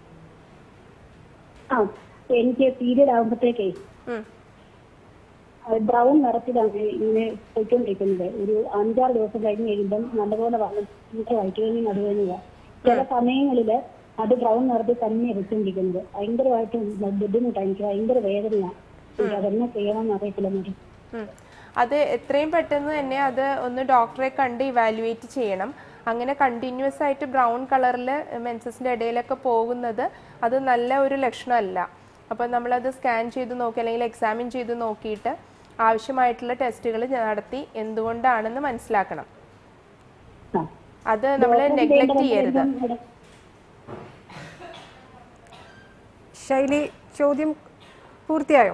ആ എനിക്ക് പീരിയഡ് ആകുമ്പോഴത്തേക്കേ ഉം. ബ്രൗൺ നിറത്തിലാണ് ഇങ്ങനെ പോയിക്കൊണ്ടിരിക്കുന്നത് ഒരു അഞ്ചാറ് ദിവസം കഴിഞ്ഞ് കഴിയുമ്പം നല്ലപോലെ വന്ന് വയറ്റുവേദനയും നടുവേദനയാ ചില സമയങ്ങളില് അത് ബ്രൗൺ നിറത്തിൽ തന്നെ വെച്ചുകൊണ്ടിരിക്കുന്നത് ഭയങ്കരമായിട്ട് ബുദ്ധിമുട്ടാണ് എനിക്ക് ഭയങ്കര വേദനയാണ് എനിക്ക് അതെന്നെ ചെയ്യണമെന്ന് അറിയത്തില്ല മേഡം ഉം. അത് എത്രയും പെട്ടെന്ന് തന്നെ അത് ഒന്ന് ഡോക്ടറെ കണ്ട് ഇവാലുവേറ്റ് ചെയ്യണം അങ്ങനെ കണ്ടിന്യൂസ് ആയിട്ട് ബ്രൗൺ കളറിൽ മെൻസസിൻ്റെ ഇടയിലൊക്കെ പോകുന്നത് അത് നല്ല ഒരു ലക്ഷണമല്ല അപ്പോൾ നമ്മളത് സ്കാൻ ചെയ്ത് നോക്കി അല്ലെങ്കിൽ എക്സാമിൻ ചെയ്ത് നോക്കിയിട്ട് ആവശ്യമായിട്ടുള്ള ടെസ്റ്റുകൾ നടത്തി എന്തുകൊണ്ടാണെന്ന് മനസ്സിലാക്കണം ആ അത് നമ്മൾ നെഗ്ലക്റ്റ് ചെയ്യരുത് മേഡം ശൈലി ചോദ്യം പൂർത്തിയായോ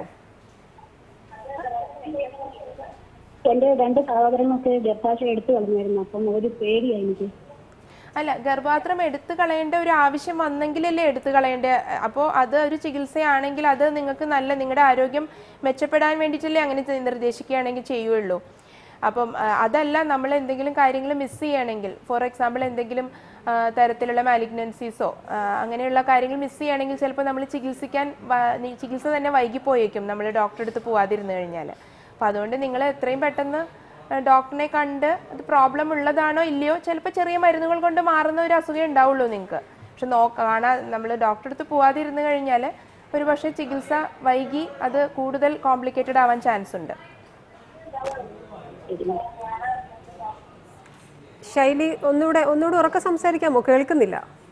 എന്റെ രണ്ട് സഹോദരങ്ങൾക്ക് ഗർഭാശയം എടുത്തു കളഞ്ഞായിരുന്നു അപ്പം ഒരു പേടിയായി എനിക്ക് അല്ല ഗർഭാത്രം എടുത്തു കളയേണ്ട ഒരു ആവശ്യം വന്നെങ്കിലല്ലേ എടുത്തു കളയേണ്ട അപ്പോൾ അത് ഒരു ചികിത്സയാണെങ്കിൽ അത് നിങ്ങൾക്ക് നല്ല നിങ്ങളുടെ ആരോഗ്യം മെച്ചപ്പെടാൻ വേണ്ടിയിട്ടല്ലേ അങ്ങനെ ചെ- നിർദ്ദേശിക്കുകയാണെങ്കിൽ ചെയ്യുള്ളൂ അപ്പം ആ, അതല്ല നമ്മൾ എന്തെങ്കിലും കാര്യങ്ങൾ മിസ് ചെയ്യണമെങ്കിൽ ഫോർ എക്സാമ്പിൾ എന്തെങ്കിലും ആ, തരത്തിലുള്ള മാലിഗ്നൻസീസോ അങ്ങനെയുള്ള കാര്യങ്ങൾ മിസ് ചെയ്യുകയാണെങ്കിൽ ചിലപ്പോൾ നമ്മൾ ചികിത്സിക്കാൻ വ- നി- ചികിത്സ തന്നെ വൈകിപ്പോയേക്കും നമ്മൾ ഡോക്ടറെ അടുത്ത് പോവാതിരുന്നു കഴിഞ്ഞാൽ അപ്പോൾ അതുകൊണ്ട് നിങ്ങൾ എത്രയും പെട്ടെന്ന് ഡോക്ടറിനെ കണ്ട് അത് പ്രോബ്ലം ഉള്ളതാണോ ഇല്ലയോ ചിലപ്പോൾ ചെറിയ മരുന്നുകൾ കൊണ്ട് മാറുന്ന ഒരു അസുഖം ഉണ്ടാവുള്ളൂ നിങ്ങൾക്ക് പക്ഷെ നോ കാണാൻ നമ്മൾ ഡോക്ടറെ അടുത്ത് പോവാതിരുന്നു കഴിഞ്ഞാൽ ഒരു പക്ഷേ ചികിത്സ വൈകി അത് കൂടുതൽ കോംപ്ലിക്കേറ്റഡ് ആവാൻ ചാൻസ് ഉണ്ട് ശരി മേഡം ശൈലി ഒന്നുകൂടെ ഒന്നുകൂടെ ഉറക്കെ സംസാരിക്കാമോ കേൾക്കുന്നില്ല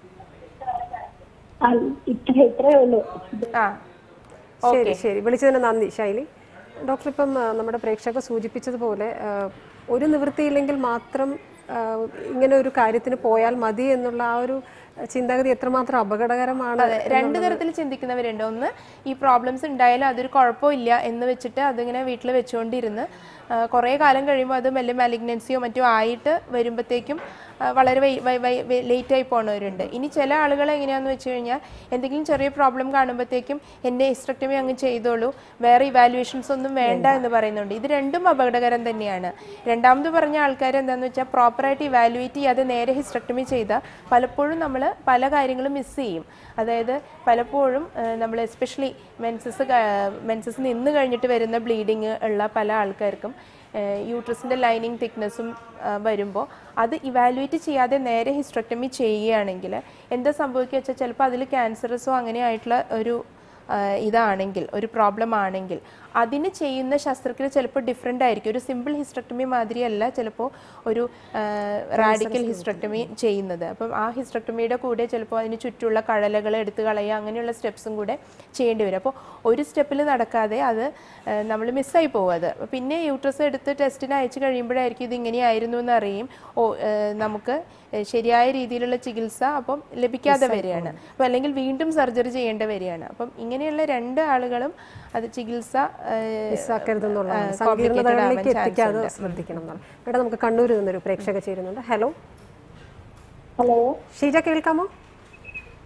ആ ഇത്ര ഇത്രയേ ഉള്ളൂ ആ ശരി ശരി വിളിച്ചതിന് നന്ദി ശൈലി ഡോക്ടർ ഇപ്പം ആ, നമ്മുടെ പ്രേക്ഷകർ സൂചിപ്പിച്ചതുപോലെ ആ, ഒരു നിവൃത്തിയില്ലെങ്കിൽ മാത്രം ആ, ഇങ്ങനെ ഒരു കാര്യത്തിന് പോയാൽ മതി എന്നുള്ള ആ ഒരു ചിന്താഗതി എത്രമാത്രം അപകടകരമാണ് അതെ രണ്ട് തരത്തിൽ ചിന്തിക്കുന്നവരുണ്ട് ഒന്ന് ഈ പ്രോബ്ലംസ് ഉണ്ടായാലും അതൊരു കുഴപ്പമില്ല എന്ന് വെച്ചിട്ട് അതിങ്ങനെ വീട്ടിൽ വെച്ചുകൊണ്ടിരുന്ന് ആ, കുറേ കാലം കഴിയുമ്പോൾ അത് മെല്ലെ മാലിഗ്നൻസിയോ മറ്റോ ആയിട്ട് വരുമ്പോഴത്തേക്കും ആ, വളരെ ലേറ്റ് ആയി പോകുന്നവരുണ്ട് ഇനി ചില ആളുകൾ എങ്ങനെയാണെന്ന് വെച്ച് കഴിഞ്ഞാൽ എന്തെങ്കിലും ചെറിയ പ്രോബ്ലം കാണുമ്പോഴത്തേക്കും എൻ്റെ ഹിസ്ട്രക്ടമി അങ്ങ് ചെയ്തോളൂ വേറെ ഇവാലുവേഷൻസ് ഒന്നും വേണ്ട എന്ന് പറയുന്നുണ്ട് ഇത് രണ്ടും അപകടകരം തന്നെയാണ് രണ്ടാമത് പറഞ്ഞ ആൾക്കാർ എന്താണെന്ന് വെച്ചാൽ പ്രോപ്പറായിട്ട് ഇവാലുവേറ്റ് ചെയ്യാതെ നേരെ ഹിസ്ട്രക്ടമി ചെയ്താൽ പലപ്പോഴും നമ്മൾ പല കാര്യങ്ങളും മിസ് ചെയ്യും അതായത് പലപ്പോഴും നമ്മൾ എസ്പെഷ്യലി മെൻസസ് മെൻസസ് നിന്ന് കഴിഞ്ഞിട്ട് വരുന്ന ബ്ലീഡിങ് ഉള്ള പല ആൾക്കാർക്കും യൂട്രസിൻ്റെ ലൈനിങ് തിക്നെസ്സും വരുമ്പോൾ അത് ഇവാലുവേറ്റ് ചെയ്യാതെ നേരെ ഹിസ്ട്രക്ടമി ചെയ്യുകയാണെങ്കിൽ എന്താ സംഭവിക്കുക വെച്ചാൽ ചിലപ്പോൾ അതിൽ ക്യാൻസറസോ അങ്ങനെ ആയിട്ടുള്ള ഒരു ആ, ഇതാണെങ്കിൽ ഒരു പ്രോബ്ലം ആണെങ്കിൽ അതിന് ചെയ്യുന്ന ശസ്ത്രക്രിയ ചിലപ്പോൾ ഡിഫറെൻ്റ് ആയിരിക്കും ഒരു സിമ്പിൾ ഹിസ്ട്രക്ടമി മാതിരിയല്ല ചിലപ്പോൾ ഒരു റാഡിക്കൽ ഹിസ്ട്രക്ടമി ചെയ്യുന്നത് അപ്പം ആ ഹിസ്ട്രക്ടമിയുടെ കൂടെ ചിലപ്പോൾ അതിന് ചുറ്റുമുള്ള കഴലകൾ എടുത്ത് കളയുക അങ്ങനെയുള്ള സ്റ്റെപ്സും കൂടെ ചെയ്യേണ്ടി വരും അപ്പോൾ ഒരു സ്റ്റെപ്പിൽ നടക്കാതെ അത് നമ്മൾ മിസ്സായി പോകും അത് അപ്പോൾ പിന്നെ യൂട്രസ് എടുത്ത് ടെസ്റ്റിന് അയച്ചു കഴിയുമ്പോഴായിരിക്കും ഇത് ഇങ്ങനെയായിരുന്നു എന്ന് അറിയും ഓ ആ, നമുക്ക് ശരിയായ രീതിയിലുള്ള ചികിത്സ അപ്പം ലഭിക്കാതെ വരികയാണ് അപ്പോൾ അല്ലെങ്കിൽ വീണ്ടും സർജറി ചെയ്യേണ്ടി വരികയാണ് അപ്പം ഇങ്ങനെയുള്ള രണ്ട് ആളുകളും അത് ചികിത്സ ആ, മിസ്സാക്കരുതെന്നുള്ള ആ, സങ്കീർണതകളിലേക്ക് complicated ആവാൻ chance എത്തിക്കാതെ ഉണ്ട്. ശ്രദ്ധിക്കണം എന്നാണ് മേഡം നമുക്ക് കണ്ണൂരിൽ നിന്നൊരു പ്രേക്ഷക ചേരുന്നുണ്ട് ഹലോ ഹലോ ഷീജ കേൾക്കാമോ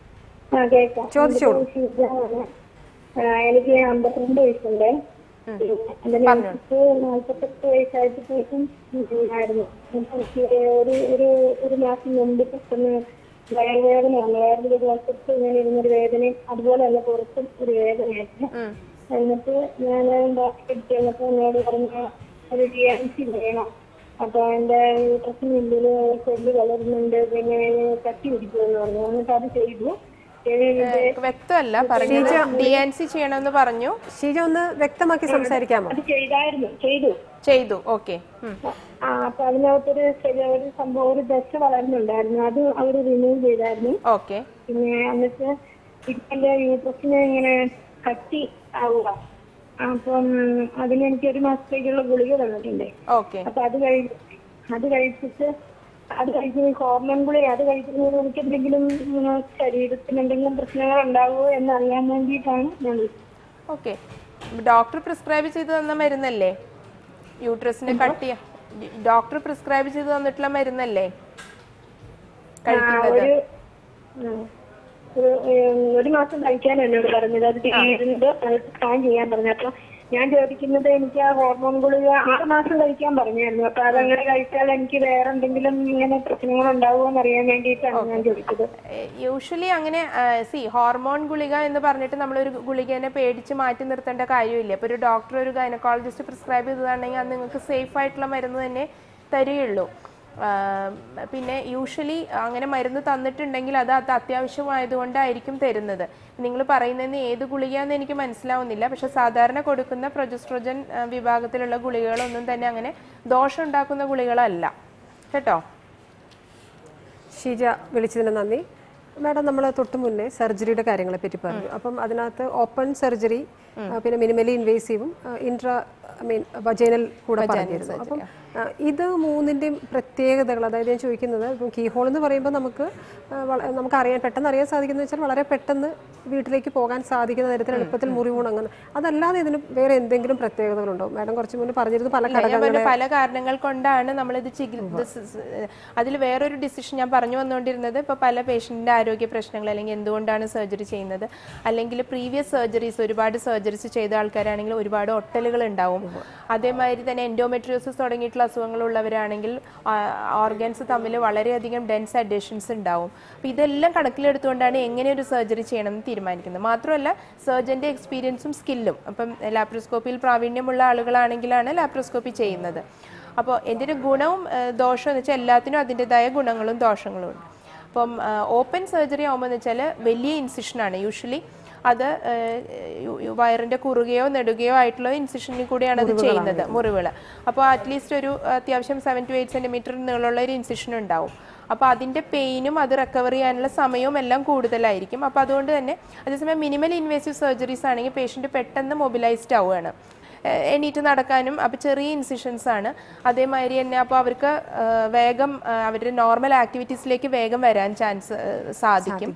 ആ കേൾക്കാം ചോദിച്ചോളൂ. എൻ്റെ പേര് ഷിജ ആണ്. ആ, എനിക്ക് അമ്പത്തിരണ്ട് വയസ്സുണ്ട് എന്റെ ഞങ്ങൾക്ക് നാല്പത്തെട്ട് വയസ്സായപ്പോഴേക്കും ആയിരുന്നു എനിക്ക് ഒരു ഒരു ഒരു മാസം മുമ്പ് പെട്ടെന്ന് വയറുവേദനയാണ് വയറിന്റെ ദിവസത്ത് ഇങ്ങനെ ഇരുന്നൊരു വേദനയും അതുപോലെ തന്നെ പുറത്തും ഒരു വേദനയായിരുന്നു എന്നിട്ട് ഞാൻ ഡോക്ടറെ അടുത്ത് ചെന്നപ്പോ എന്നോട് പറഞ്ഞ ഒരു ഡി എൻ സി വേണം അപ്പൊ എന്റെ യൂട്രസിനുള്ളിൽ സെല്ല് വളരുന്നുണ്ട് പിന്നെ കട്ടി പിടിക്കുമെന്ന് പറഞ്ഞു എന്നിട്ട് അത് ചെയ്തു ചെയ്ത് വ്യക്തമല്ല പറഞ്ഞത് ഡി എൻ സി ചെയ്യണമെന്ന് പറഞ്ഞു ഷീജ ഒന്ന് വ്യക്തമാക്കി സംസാരിക്കാമോ അത് ചെയ്തായിരുന്നു ചെയ്തു ചെയ്തു ഓക്കെ ആ അപ്പൊ അതിനകത്തൊരു ചെറിയ ഒരു സംഭവം ഒരു ദശ വളർന്നുണ്ടായിരുന്നു അത് അവർ റിമൂവ് ചെയ്തായിരുന്നു ഓക്കെ പിന്നെ എന്നിട്ട് ഇപ്പന്റെ യൂട്രസിന് ഇങ്ങനെ കട്ടി ആവുക അപ്പം അതിന് എനിക്ക് ഒരു മാസത്തേക്കുള്ള ഗുളിക തന്നിട്ടുണ്ട് ഓക്കെ അപ്പൊ അത് കഴി അത് കഴിച്ചിട്ട് അത് കഴിക്കുന്ന ഹോർമോൺ ഗുളിക അത് കഴിക്കുന്നത് എനിക്ക് എന്തെങ്കിലും ഇങ്ങനെ ശരീരത്തിന് എന്തെങ്കിലും പ്രശ്നങ്ങൾ ഉണ്ടാവുമോ എന്ന് അറിയാൻ വേണ്ടിയിട്ടാണ് ഞാൻ വിളിച്ചത്. ഓക്കെ ഡോക്ടർ പ്രിസ്ക്രൈബ് ചെയ്ത് തന്ന മരുന്നല്ലേ യൂട്രസിന് കട്ടിയ ഡോക്ടർ പ്രിസ്ക്രൈബ് ചെയ്ത് തന്നിട്ടുള്ള മരുന്നല്ലേ ആ, കഴിക്കുന്നത് ഒരു ഉം, ഒരു ഉം, ഒരു മാസം കഴിക്കാൻ എന്നോട് പറഞ്ഞത് അത് തീരുന്നത് സ്കാൻ ചെയ്യാൻ പറഞ്ഞു അപ്പൊ ഞാൻ ചോദിക്കുന്നത് എനിക്ക് ആ ഹോർമോൺ ഗുളിക ആറ് മാസം കഴിക്കാൻ പറഞ്ഞായിരുന്നു അപ്പൊ അതങ്ങനെ കഴിച്ചാൽ എനിക്ക് വേറെ എന്തെങ്കിലും ഇങ്ങനെ പ്രശ്നങ്ങൾ ഉണ്ടാവുമോ എന്ന് അറിയാൻ വേണ്ടിയിട്ടാണ് ഞാൻ ചോദിച്ചത് യൂഷ്വലി അങ്ങനെ സി ഹോർമോൺ ഗുളിക എന്ന് പറഞ്ഞിട്ട് നമ്മളൊരു ഗുളികനെ പേടിച്ച് മാറ്റി നിർത്തേണ്ട കാര്യമില്ല ഇപ്പോൾ ഒരു ഡോക്ടർ ഒരു ഗൈനക്കോളജിസ്റ്റ് പ്രിസ്ക്രൈബ് ചെയ്തതാണെങ്കിൽ അത് നിങ്ങൾക്ക് സേഫ് ആയിട്ടുള്ള മരുന്ന് തന്നെ തരികയുള്ളൂ ആ, പിന്നെ യൂഷ്വലി അങ്ങനെ മരുന്ന് തന്നിട്ടുണ്ടെങ്കിൽ അത് അത് അത്യാവശ്യമായതുകൊണ്ടായിരിക്കും തരുന്നത് നിങ്ങൾ പറയുന്നതിന് ഏത് ഗുളികയാണെന്ന് എനിക്ക് മനസ്സിലാവുന്നില്ല പക്ഷെ സാധാരണ കൊടുക്കുന്ന പ്രൊജസ്ട്രോജൻ ആ, വിഭാഗത്തിലുള്ള ഗുളികകളൊന്നും തന്നെ അങ്ങനെ ദോഷം ഉണ്ടാക്കുന്ന ഗുളികളല്ല കേട്ടോ ഷീജ വിളിച്ചതിന് നന്ദി മാഡം നമ്മൾ തൊട്ട് മുന്നേ സർജറിയുടെ കാര്യങ്ങളെ പറ്റി പറഞ്ഞു അപ്പം അതിനകത്ത് ഓപ്പൺ സർജറി പിന്നെ മിനിമലി ഇൻവേസീവും ഇൻട്രാ ഐ മീൻ വജൈനൽ കൂടെ പറഞ്ഞിരുന്നു അപ്പം ആ, ഇത് മൂന്നിൻ്റെയും പ്രത്യേകതകൾ അതായത് ഞാൻ ചോദിക്കുന്നത് ഇപ്പം കീ ഹോൾ എന്ന് പറയുമ്പോൾ നമുക്ക് ആ, വള- നമുക്ക് അറിയാൻ പെട്ടെന്ന് അറിയാൻ സാധിക്കുന്നത് വെച്ചാൽ വളരെ പെട്ടെന്ന് വീട്ടിലേക്ക് പോകാൻ സാധിക്കുന്ന തരത്തിൽ എളുപ്പത്തിൽ മുറിവുണങ്ങുന്ന അതല്ലാതെ ഇതിന് വേറെ എന്തെങ്കിലും പ്രത്യേകതകളുണ്ടോ മാഡം കുറച്ച് മുന്നേ പറഞ്ഞിരുന്നു പല ഞാൻ പറഞ്ഞ ഘടകങ്ങളെ പല കാരണങ്ങൾ കൊണ്ടാണ് നമ്മളിത് ചികിത്സ അതിൽ വേറൊരു ഡിസിഷൻ ഞാൻ പറഞ്ഞു വന്നുകൊണ്ടിരുന്നത് ഇപ്പോൾ പല പേഷ്യൻറ്റിൻ്റെ ആരോഗ്യ പ്രശ്നങ്ങൾ അല്ലെങ്കിൽ എന്തുകൊണ്ടാണ് സർജറി ചെയ്യുന്നത് അല്ലെങ്കിൽ പ്രീവിയസ് സർജറീസ് ഒരുപാട് സർജറീസ് ചെയ്ത ആൾക്കാരാണെങ്കിൽ ഒരുപാട് ഒട്ടലുകൾ ഉണ്ടാവും അതേമാതിരി തന്നെ എൻഡോമെട്രിയോസിസ് തുടങ്ങിയിട്ടുള്ള അസുഖങ്ങളുള്ളവരാണെങ്കിൽ ഓർഗൻസ് തമ്മിൽ വളരെയധികം ഡെൻസ് അഡീഷൻസ് ഉണ്ടാവും അപ്പോൾ ഇതെല്ലാം കണക്കിലെടുത്തുകൊണ്ടാണ് എങ്ങനെ ഒരു സർജറി ചെയ്യണം എന്ന് തീരുമാനിക്കുന്നത് മാത്രമല്ല സർജൻ്റെ എക്സ്പീരിയൻസും സ്കില്ലും അപ്പം ലാപ്രോസ്കോപ്പിയിൽ പ്രാവീണ്യമുള്ള ആളുകളാണെങ്കിലാണ് ലാപ്രോസ്കോപ്പി ചെയ്യുന്നത് അപ്പോൾ എന്തിന് ഗുണവും ഏഹ്, ദോഷവും എന്ന് വെച്ചാൽ എല്ലാത്തിനും അതിൻ്റെതായ ഗുണങ്ങളും ദോഷങ്ങളും ഉണ്ട് അപ്പം ഓപ്പൺ സർജറി ആകുമ്പോൾ എന്ന് വെച്ചാൽ വലിയ ഇൻസിഷനാണ് യൂഷ്വലി അത് ഏഹ്, വയറിന്റെ കുറുകയോ നെടുകയോ ആയിട്ടുള്ള ഇൻസിഷനിൽ കൂടിയാണ് അത് ചെയ്യുന്നത് മുറിവുകൾ അപ്പോൾ അറ്റ്ലീസ്റ്റ് ഒരു അത്യാവശ്യം സെവൻ ടു എയ്റ്റ് സെൻറ്റിമീറ്റർ നീളമുള്ള ഒരു ഇൻസിഷൻ ഉണ്ടാവും അപ്പോൾ അതിൻ്റെ പെയിനും അത് റിക്കവർ ചെയ്യാനുള്ള സമയവും എല്ലാം കൂടുതലായിരിക്കും അപ്പോൾ അതുകൊണ്ട് തന്നെ അതേസമയം മിനിമൽ ഇൻവേസീവ് സർജറീസ് ആണെങ്കിൽ പേഷ്യൻ്റ് പെട്ടെന്ന് മൊബിലൈസ്ഡ് ആവുകയാണ് ഏഹ് എണീറ്റ് നടക്കാനും അപ്പോൾ ചെറിയ ഇൻസിഷൻസ് ആണ് അതേമാതിരി തന്നെ അപ്പോൾ അവർക്ക് ഏഹ് വേഗം ഏഹ് അവരുടെ നോർമൽ ആക്ടിവിറ്റീസിലേക്ക് വേഗം വരാൻ ചാൻസ് സാധിക്കും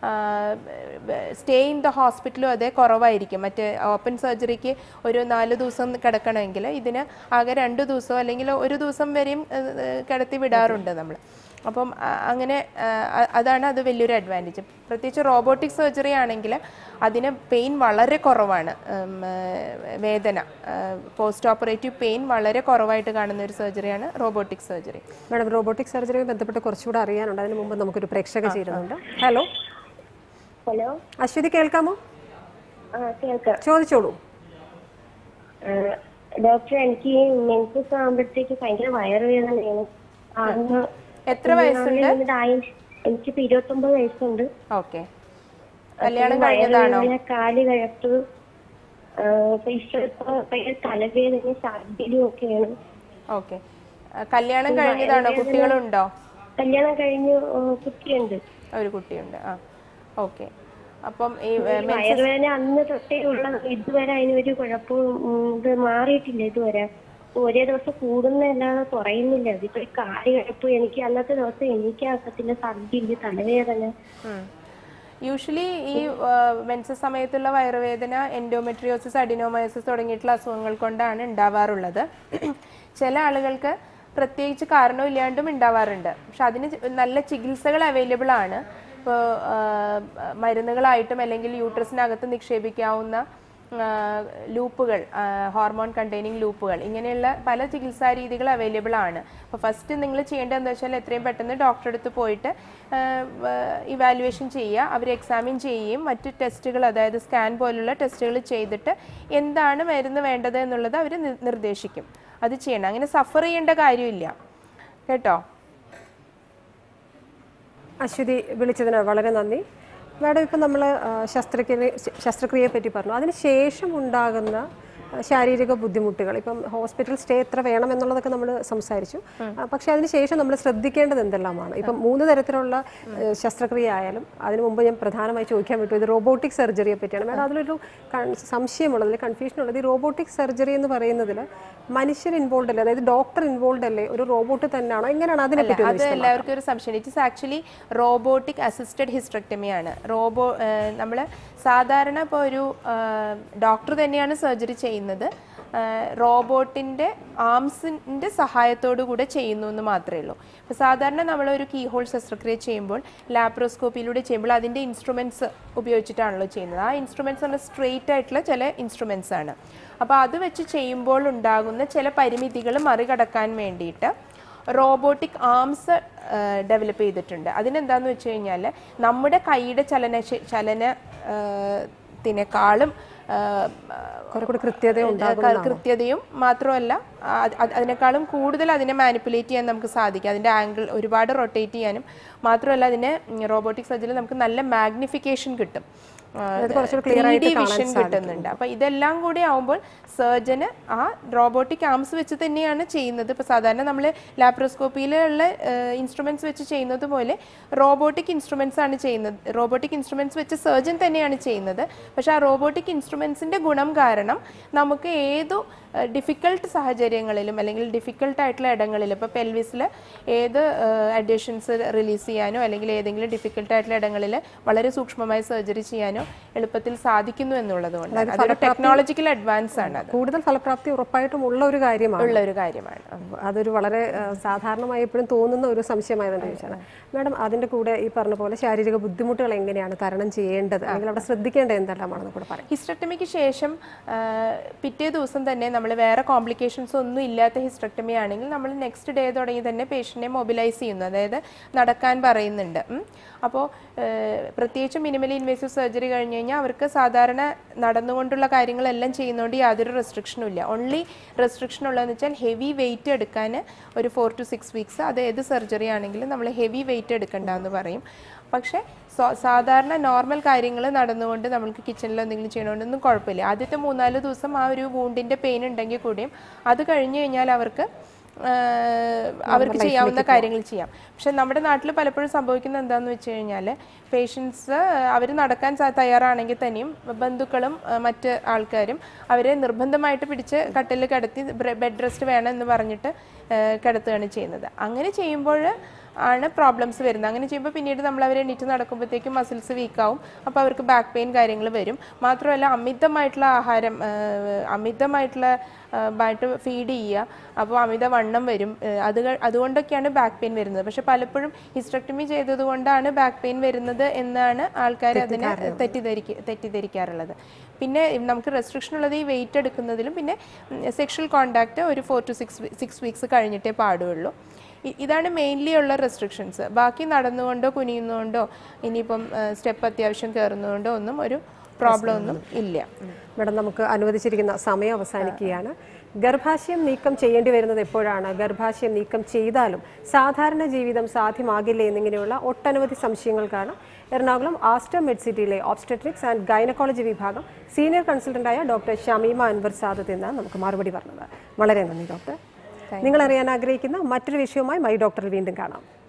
സ്റ്റേ ഇൻ ദ ഹോസ്പിറ്റലും അതേ കുറവായിരിക്കും മറ്റേ ഓപ്പൺ സർജറിക്ക് ഒരു നാല് ദിവസം കിടക്കണമെങ്കിൽ ഇതിന് ആകെ രണ്ട് ദിവസം അല്ലെങ്കിൽ ഒരു ദിവസം വരെയും ഏഹ്, ഏഹ്, കിടത്തി വിടാറുണ്ട് നമ്മൾ അപ്പം അ- അങ്ങനെ ആ, അ- അതാണ് അത് വലിയൊരു അഡ്വാൻറ്റേജ് പ്രത്യേകിച്ച് റോബോട്ടിക് സർജറി ആണെങ്കിൽ അതിന് പെയിൻ വളരെ കുറവാണ് ഉം, ആ, വേദന പോസ്റ്റ് ഓപ്പറേറ്റീവ് പെയിൻ വളരെ കുറവായിട്ട് കാണുന്ന ഒരു സർജറിയാണ് റോബോട്ടിക് സർജറി മാഡം റോബോട്ടിക് സർജറിയുമായി ബന്ധപ്പെട്ട് കുറച്ചുകൂടെ അറിയാനുണ്ട് അതിന് മുമ്പ് നമുക്കൊരു പ്രേക്ഷക ചേരുന്നുണ്ട് ഹലോ ഹലോ അശ്വതി കേൾക്കാമോ ആ കേൾക്കാം ചോദിച്ചോളൂ ഡോക്ടർ എനിക്ക് മെൻസസ് ആകുമ്പോഴത്തേക്ക് ഭയങ്കര വയറുവേദനയാണ് അന്ന് എത്ര വയസ്സുണ്ട് ആയി എനിക്കിപ്പോ ഇരുപത്തൊമ്പത് വയസ്സുണ്ട് ഓക്കെ കല്യാണം കഴിഞ്ഞതാണോ വയറുവേദന കാല് കഴപ്പ് ഇപ്പൊ ഭയങ്കര തലവേദന ഛർദിലും ഒക്കെയാണ് ഓക്കെ കല്യാണം കഴിഞ്ഞതാണോ കുട്ടികളുണ്ടോ കല്യാണം കഴിഞ്ഞ് ആ, കുട്ടിയുണ്ട് ഒരു കുട്ടിയുണ്ട് ആ ഓക്കെ അപ്പം ഈ ഈ വയറുവേദന അന്ന് തൊട്ടേ ഉള്ള ഇതുവരെ അതിനൊരു കുഴപ്പവും ഉം, ഇത് മാറിയിട്ടില്ല ഇതുവരെ ഒരേ ദിവസം കൂടുന്നതല്ലാതെ കുറയുന്നില്ല ഇതിപ്പോ ഈ കാല് കിഴപ്പ് എനിക്ക് അന്നത്തെ ദിവസം എനിക്കാക്കത്തില്ല ഛർദില്ല തലവേദന യൂഷ്വലി ഈ മെൻസസ് സമയത്തുള്ള വയറുവേദന എൻഡോമെട്രിയോസിസ് അഡിനോമയോസിസ് തുടങ്ങിയിട്ടുള്ള അസുഖങ്ങൾ കൊണ്ടാണ് ഉണ്ടാവാറുള്ളത് ചില ആളുകൾക്ക് പ്രത്യേകിച്ച് കാരണമില്ലാണ്ടും ഉണ്ടാവാറുണ്ട് പക്ഷെ അതിന് ചി- നല്ല ചികിത്സകൾ അവൈലബിൾ ആണ് ഇപ്പോൾ മരുന്നുകളായിട്ടും അല്ലെങ്കിൽ യൂട്രസിനകത്ത് നിക്ഷേപിക്കാവുന്ന ആ, ലൂപ്പുകൾ ആ, ഹോർമോൺ കണ്ടെയ്നിങ് ലൂപ്പുകൾ ഇങ്ങനെയുള്ള പല ചികിത്സാ രീതികൾ അവൈലബിൾ ആണ് അപ്പോൾ ഫസ്റ്റ് നിങ്ങൾ ചെയ്യേണ്ടത് എന്താ വെച്ചാൽ എത്രയും പെട്ടെന്ന് ഡോക്ടറെ അടുത്ത് പോയിട്ട് ഇവാലുവേഷൻ ചെയ്യുക അവർ എക്സാമിൻ ചെയ്യുകയും മറ്റ് ടെസ്റ്റുകൾ അതായത് സ്കാൻ പോലുള്ള ടെസ്റ്റുകൾ ചെയ്തിട്ട് എന്താണ് മരുന്ന് വേണ്ടത് എന്നുള്ളത് അവർ നിർദ്ദേശിക്കും അത് ചെയ്യണം അങ്ങനെ സഫർ ചെയ്യേണ്ട കാര്യമില്ല കേട്ടോ അശ്വതി വിളിച്ചതിന് വളരെ നന്ദി മാഡം ഇപ്പം നമ്മൾ ശസ്ത്രക്രിയ ശസ്ത്രക്രിയയെ പറ്റി പറഞ്ഞു അതിന് ശേഷം ഉണ്ടാകുന്ന ആ, ശാരീരിക ബുദ്ധിമുട്ടുകൾ ഇപ്പം ഹോസ്പിറ്റൽ സ്റ്റേ എത്ര വേണം എന്നുള്ളതൊക്കെ നമ്മൾ സംസാരിച്ചു ആ, പക്ഷേ അതിന് ശേഷം നമ്മൾ ശ്രദ്ധിക്കേണ്ടത് എന്തെല്ലാമാണ് ഇപ്പം മൂന്ന് തരത്തിലുള്ള ആ, ശസ്ത്രക്രിയ ആയാലും അതിന് മുമ്പ് ഞാൻ പ്രധാനമായി ചോദിക്കാൻ വിട്ടു ഇത് റോബോട്ടിക് സർജറിയെ പറ്റിയാണ് മാഡം അതിലൊരു കൺ- സംശയമുള്ളത് കൺഫ്യൂഷൻ ഉള്ളത് ഈ റോബോട്ടിക് സർജറി എന്ന് പറയുന്നതിൽ മനുഷ്യർ ഇൻവോൾവ് അല്ലേ അതായത് ഡോക്ടർ ഇൻവോൾവ് അല്ലേ ഒരു റോബോട്ട് തന്നെയാണോ എങ്ങനെയാണ് അതിനെ പറ്റി ഒന്ന് അത് എല്ലാവർക്കും ഒരു സംശയം it is actually robotic assisted ഹിസ്ട്രക്ടമിയാണ് റോബോ നമ്മൾ സാധാരണ ഇപ്പോൾ ഒരു ഡോക്ടർ തന്നെയാണ് സർജറി ചെയ്യുന്നത് റോബോട്ടിൻ്റെ ആംസിൻ്റെ സഹായത്തോടു കൂടെ ചെയ്യുന്നു എന്ന് മാത്രമേ ഉള്ളൂ ഇപ്പോൾ സാധാരണ നമ്മൾ ഒരു കീ ഹോൾ ശസ്ത്രക്രിയ ചെയ്യുമ്പോൾ ലാപ്രോസ്കോപ്പിയിലൂടെ ചെയ്യുമ്പോൾ അതിൻ്റെ ഇൻസ്ട്രുമെൻറ്റ്സ് ഉപയോഗിച്ചിട്ടാണല്ലോ ചെയ്യുന്നത് ആ ഇൻസ്ട്രുമെൻറ്റ്സ് പറഞ്ഞാൽ സ്ട്രെയിറ്റ് ആയിട്ടുള്ള ചില ഇൻസ്ട്രുമെൻറ്റ്സ് ആണ് അപ്പോൾ അത് വെച്ച് ചെയ്യുമ്പോൾ ഉണ്ടാകുന്ന ചില പരിമിതികൾ മറികടക്കാൻ വേണ്ടിയിട്ട് റോബോട്ടിക് ആംസ് ഡെവലപ്പ് ചെയ്തിട്ടുണ്ട് അതിനെന്താന്ന് വെച്ച് കഴിഞ്ഞാൽ നമ്മുടെ കൈയുടെ ചലന ചലന ആ, ത്തിനെക്കാളും ആ, കുറെ കൂടി കൃത്യത ക- കൃത്യതയും മാത്രമല്ല ആ, അത് അതിനേക്കാളും കൂടുതൽ അതിനെ മാനിപ്പുലേറ്റ് ചെയ്യാൻ നമുക്ക് സാധിക്കും അതിൻ്റെ ആംഗിൾ ഒരുപാട് റൊട്ടേറ്റ് ചെയ്യാനും മാത്രമല്ല അതിന് റോബോട്ടിക് സർജറിയിൽ നമുക്ക് നല്ല മാഗ്നിഫിക്കേഷൻ കിട്ടും വിഷൻ കിട്ടുന്നുണ്ട് അപ്പൊ ഇതെല്ലാം കൂടി ആവുമ്പോൾ സർജന് ആ റോബോട്ടിക് ആംസ് വെച്ച് തന്നെയാണ് ചെയ്യുന്നത് ഇപ്പൊ സാധാരണ നമ്മൾ ലാപ്രോസ്കോപ്പിയിലുള്ള ഇൻസ്ട്രുമെന്റ്സ് വെച്ച് ചെയ്യുന്നത് പോലെ റോബോട്ടിക് ഇൻസ്ട്രുമെന്റ്സ് ആണ് ചെയ്യുന്നത് റോബോട്ടിക് ഇൻസ്ട്രുമെന്റ്സ് വെച്ച് സർജൻ തന്നെയാണ് ചെയ്യുന്നത് പക്ഷെ ആ റോബോട്ടിക് ഇൻസ്ട്രുമെന്റ്സിന്റെ ഗുണം കാരണം നമുക്ക് ഏതു ഡിഫിക്കൽട്ട് സാഹചര്യങ്ങളിലും അല്ലെങ്കിൽ ഡിഫിക്കൽട്ട് ആയിട്ടുള്ള ഇടങ്ങളിൽ ഇപ്പോൾ പെൽവിസിൽ ഏത് അഡീഷൻസ് റിലീസ് ചെയ്യാനോ അല്ലെങ്കിൽ ഏതെങ്കിലും ഡിഫിക്കൽട്ട് ആയിട്ടുള്ള ഇടങ്ങളിൽ വളരെ സൂക്ഷ്മമായി സർജറി ചെയ്യാനോ എളുപ്പത്തിൽ സാധിക്കുന്നു എന്നുള്ളതുകൊണ്ട് അതൊരു ടെക്നോളജിക്കൽ അഡ്വാൻസ് ആണ് അത് കൂടുതൽ ഫലപ്രാപ്തി ഉറപ്പായിട്ടും ഉള്ള ഒരു കാര്യമാണ് ഉള്ള ഒരു കാര്യമാണ് അതൊരു വളരെ ആ, സാധാരണമായി എപ്പോഴും തോന്നുന്ന ഒരു സംശയമായതുകൊണ്ട് ചോദിച്ചാണ് മാഡം അതിന്റെ കൂടെ ഈ പറഞ്ഞ പോലെ ശാരീരിക ബുദ്ധിമുട്ടുകൾ എങ്ങനെയാണ് തരണം ചെയ്യേണ്ടത് അല്ലെങ്കിൽ അവിടെ ശ്രദ്ധിക്കേണ്ടത് എന്തെല്ലാമാണെന്ന് കൂടെ പറയാം ഹിസ്റ്റക്ടമിക്ക് ശേഷം ആ, പിറ്റേ ദിവസം തന്നെ നമ്മൾ വേറെ കോംപ്ലിക്കേഷൻസ് ഒന്നും ഇല്ലാത്ത ഹിസ്റ്റക്ടമി ആണെങ്കിൽ നമ്മൾ നെക്സ്റ്റ് ഡേ തുടങ്ങി തന്നെ പേഷ്യൻറ്റിനെ മൊബിലൈസ് ചെയ്യുന്നു അതായത് നടക്കാൻ പറയുന്നുണ്ട് അപ്പോൾ പ്രത്യേകിച്ച് മിനിമലി ഇൻവേസീവ് സർജറി കഴിഞ്ഞ് കഴിഞ്ഞാൽ അവർക്ക് സാധാരണ നടന്നുകൊണ്ടുള്ള കാര്യങ്ങളെല്ലാം ചെയ്യുന്നതുകൊണ്ട് യാതൊരു റെസ്ട്രിക്ഷനും ഇല്ല ഓൺലി റെസ്ട്രിക്ഷൻ ഉള്ളതെന്ന് വെച്ചാൽ ഹെവി വെയിറ്റ് എടുക്കാൻ ഒരു ഫോർ ടു സിക്സ് വീക്സ് അത് ഏത് സർജറി ആണെങ്കിലും നമ്മൾ ഹെവി വെയിറ്റ് എടുക്കണ്ടെന്ന് പറയും പക്ഷേ സോ- സാധാരണ നോർമൽ കാര്യങ്ങൾ നടന്നുകൊണ്ട് നമുക്ക് കിച്ചണിൽ എന്തെങ്കിലും ചെയ്യണമെന്നൊന്നും കുഴപ്പമില്ല ആദ്യത്തെ മൂന്നാല് ദിവസം ആ ഒരു വൂണ്ടിൻ്റെ പെയിൻ ഉണ്ടെങ്കിൽ കൂടിയും അത് കഴിഞ്ഞ് കഴിഞ്ഞാൽ അവർക്ക് ആഹ്, അവർക്ക് ചെയ്യാവുന്ന കാര്യങ്ങൾ ചെയ്യാം പക്ഷെ നമ്മുടെ നാട്ടിൽ പലപ്പോഴും സംഭവിക്കുന്നത് എന്താണെന്ന് വെച്ച് കഴിഞ്ഞാൽ പേഷ്യൻസ് അവർ നടക്കാൻ സ- തയ്യാറാണെങ്കിൽ തന്നെയും ബന്ധുക്കളും ആ, മറ്റ് ആൾക്കാരും അവരെ നിർബന്ധമായിട്ട് പിടിച്ച് കട്ടിൽ കിടത്തി ബെഡ് റെസ്റ്റ് വേണം എന്ന് പറഞ്ഞിട്ട് ആ, കിടത്തുകയാണ് ചെയ്യുന്നത് അങ്ങനെ ചെയ്യുമ്പോൾ ആണ് പ്രോബ്ലംസ് വരുന്നത് അങ്ങനെ ചെയ്യുമ്പോൾ പിന്നീട് നമ്മൾ അവരെ എണീറ്റ് നടക്കുമ്പോഴത്തേക്കും മസിൽസ് വീക്കാവും അപ്പോൾ അവർക്ക് ബാക്ക് പെയിൻ കാര്യങ്ങൾ വരും മാത്രമല്ല അമിതമായിട്ടുള്ള ആഹാരം ആ, അമിതമായിട്ടുള്ള ആ, ആയിട്ട് ഫീഡ് ചെയ്യുക അപ്പോൾ അമിത വണ്ണം വരും ആ, അത് ക- അതുകൊണ്ടൊക്കെയാണ് ബാക്ക് പെയിൻ വരുന്നത് പക്ഷെ പലപ്പോഴും ഹിസ്റ്റക്ടമി ചെയ്തത് കൊണ്ടാണ് ബാക്ക് പെയിൻ വരുന്നത് എന്നാണ് ആൾക്കാർ അതിനെ തെറ്റിദ്ധരിക്ക തെറ്റിദ്ധരിക്കാറുള്ളത് പിന്നെ നമുക്ക് റെസ്ട്രിക്ഷൻ ഉള്ളത് ഈ വെയിറ്റ് എടുക്കുന്നതിലും പിന്നെ സെക്ഷൽ കോണ്ടാക്ട് ഒരു four to six six weeks കഴിഞ്ഞിട്ടേ പാടുള്ളൂ ഇ- ഇതാണ് മെയിൻലി ഉള്ള റെസ്ട്രിക്ഷൻസ് ബാക്കി നടന്നുകൊണ്ടോ കുനിയുന്നതുകൊണ്ടോ ഇനിയിപ്പം സ്റ്റെപ്പ് അത്യാവശ്യം കയറുന്നതുകൊണ്ടോ ഒന്നും ഒരു പ്രോബ്ലം ഒന്നും ഇല്ല മാഡം നമുക്ക് അനുവദിച്ചിരിക്കുന്ന സമയം അവസാനിക്കുകയാണ് ഗർഭാശയം നീക്കം ചെയ്യേണ്ടി വരുന്നത് എപ്പോഴാണ് ഗർഭാശയം നീക്കം ചെയ്താലും സാധാരണ ജീവിതം സാധ്യമാകില്ലേ എന്നിങ്ങനെയുള്ള ഒട്ടനവധി സംശയങ്ങൾക്കാണ് എറണാകുളം ആസ്റ്റർ മെഡ്സിറ്റിയിലെ ഓബ്സ്റ്റട്രിക്സ് ആൻഡ് ഗൈനക്കോളജി വിഭാഗം സീനിയർ കൺസൾട്ടന്റായ ഡോക്ടർ ഷമീമ അൻവർ സാദത്ത് എന്ന് നമുക്ക് മറുപടി പറഞ്ഞത് വളരെ നന്ദി ഡോക്ടർ നിങ്ങൾ അറിയാൻ ആഗ്രഹിക്കുന്ന മറ്റൊരു വിഷയവുമായി മൈ ഡോക്ടറിൽ വീണ്ടും കാണാം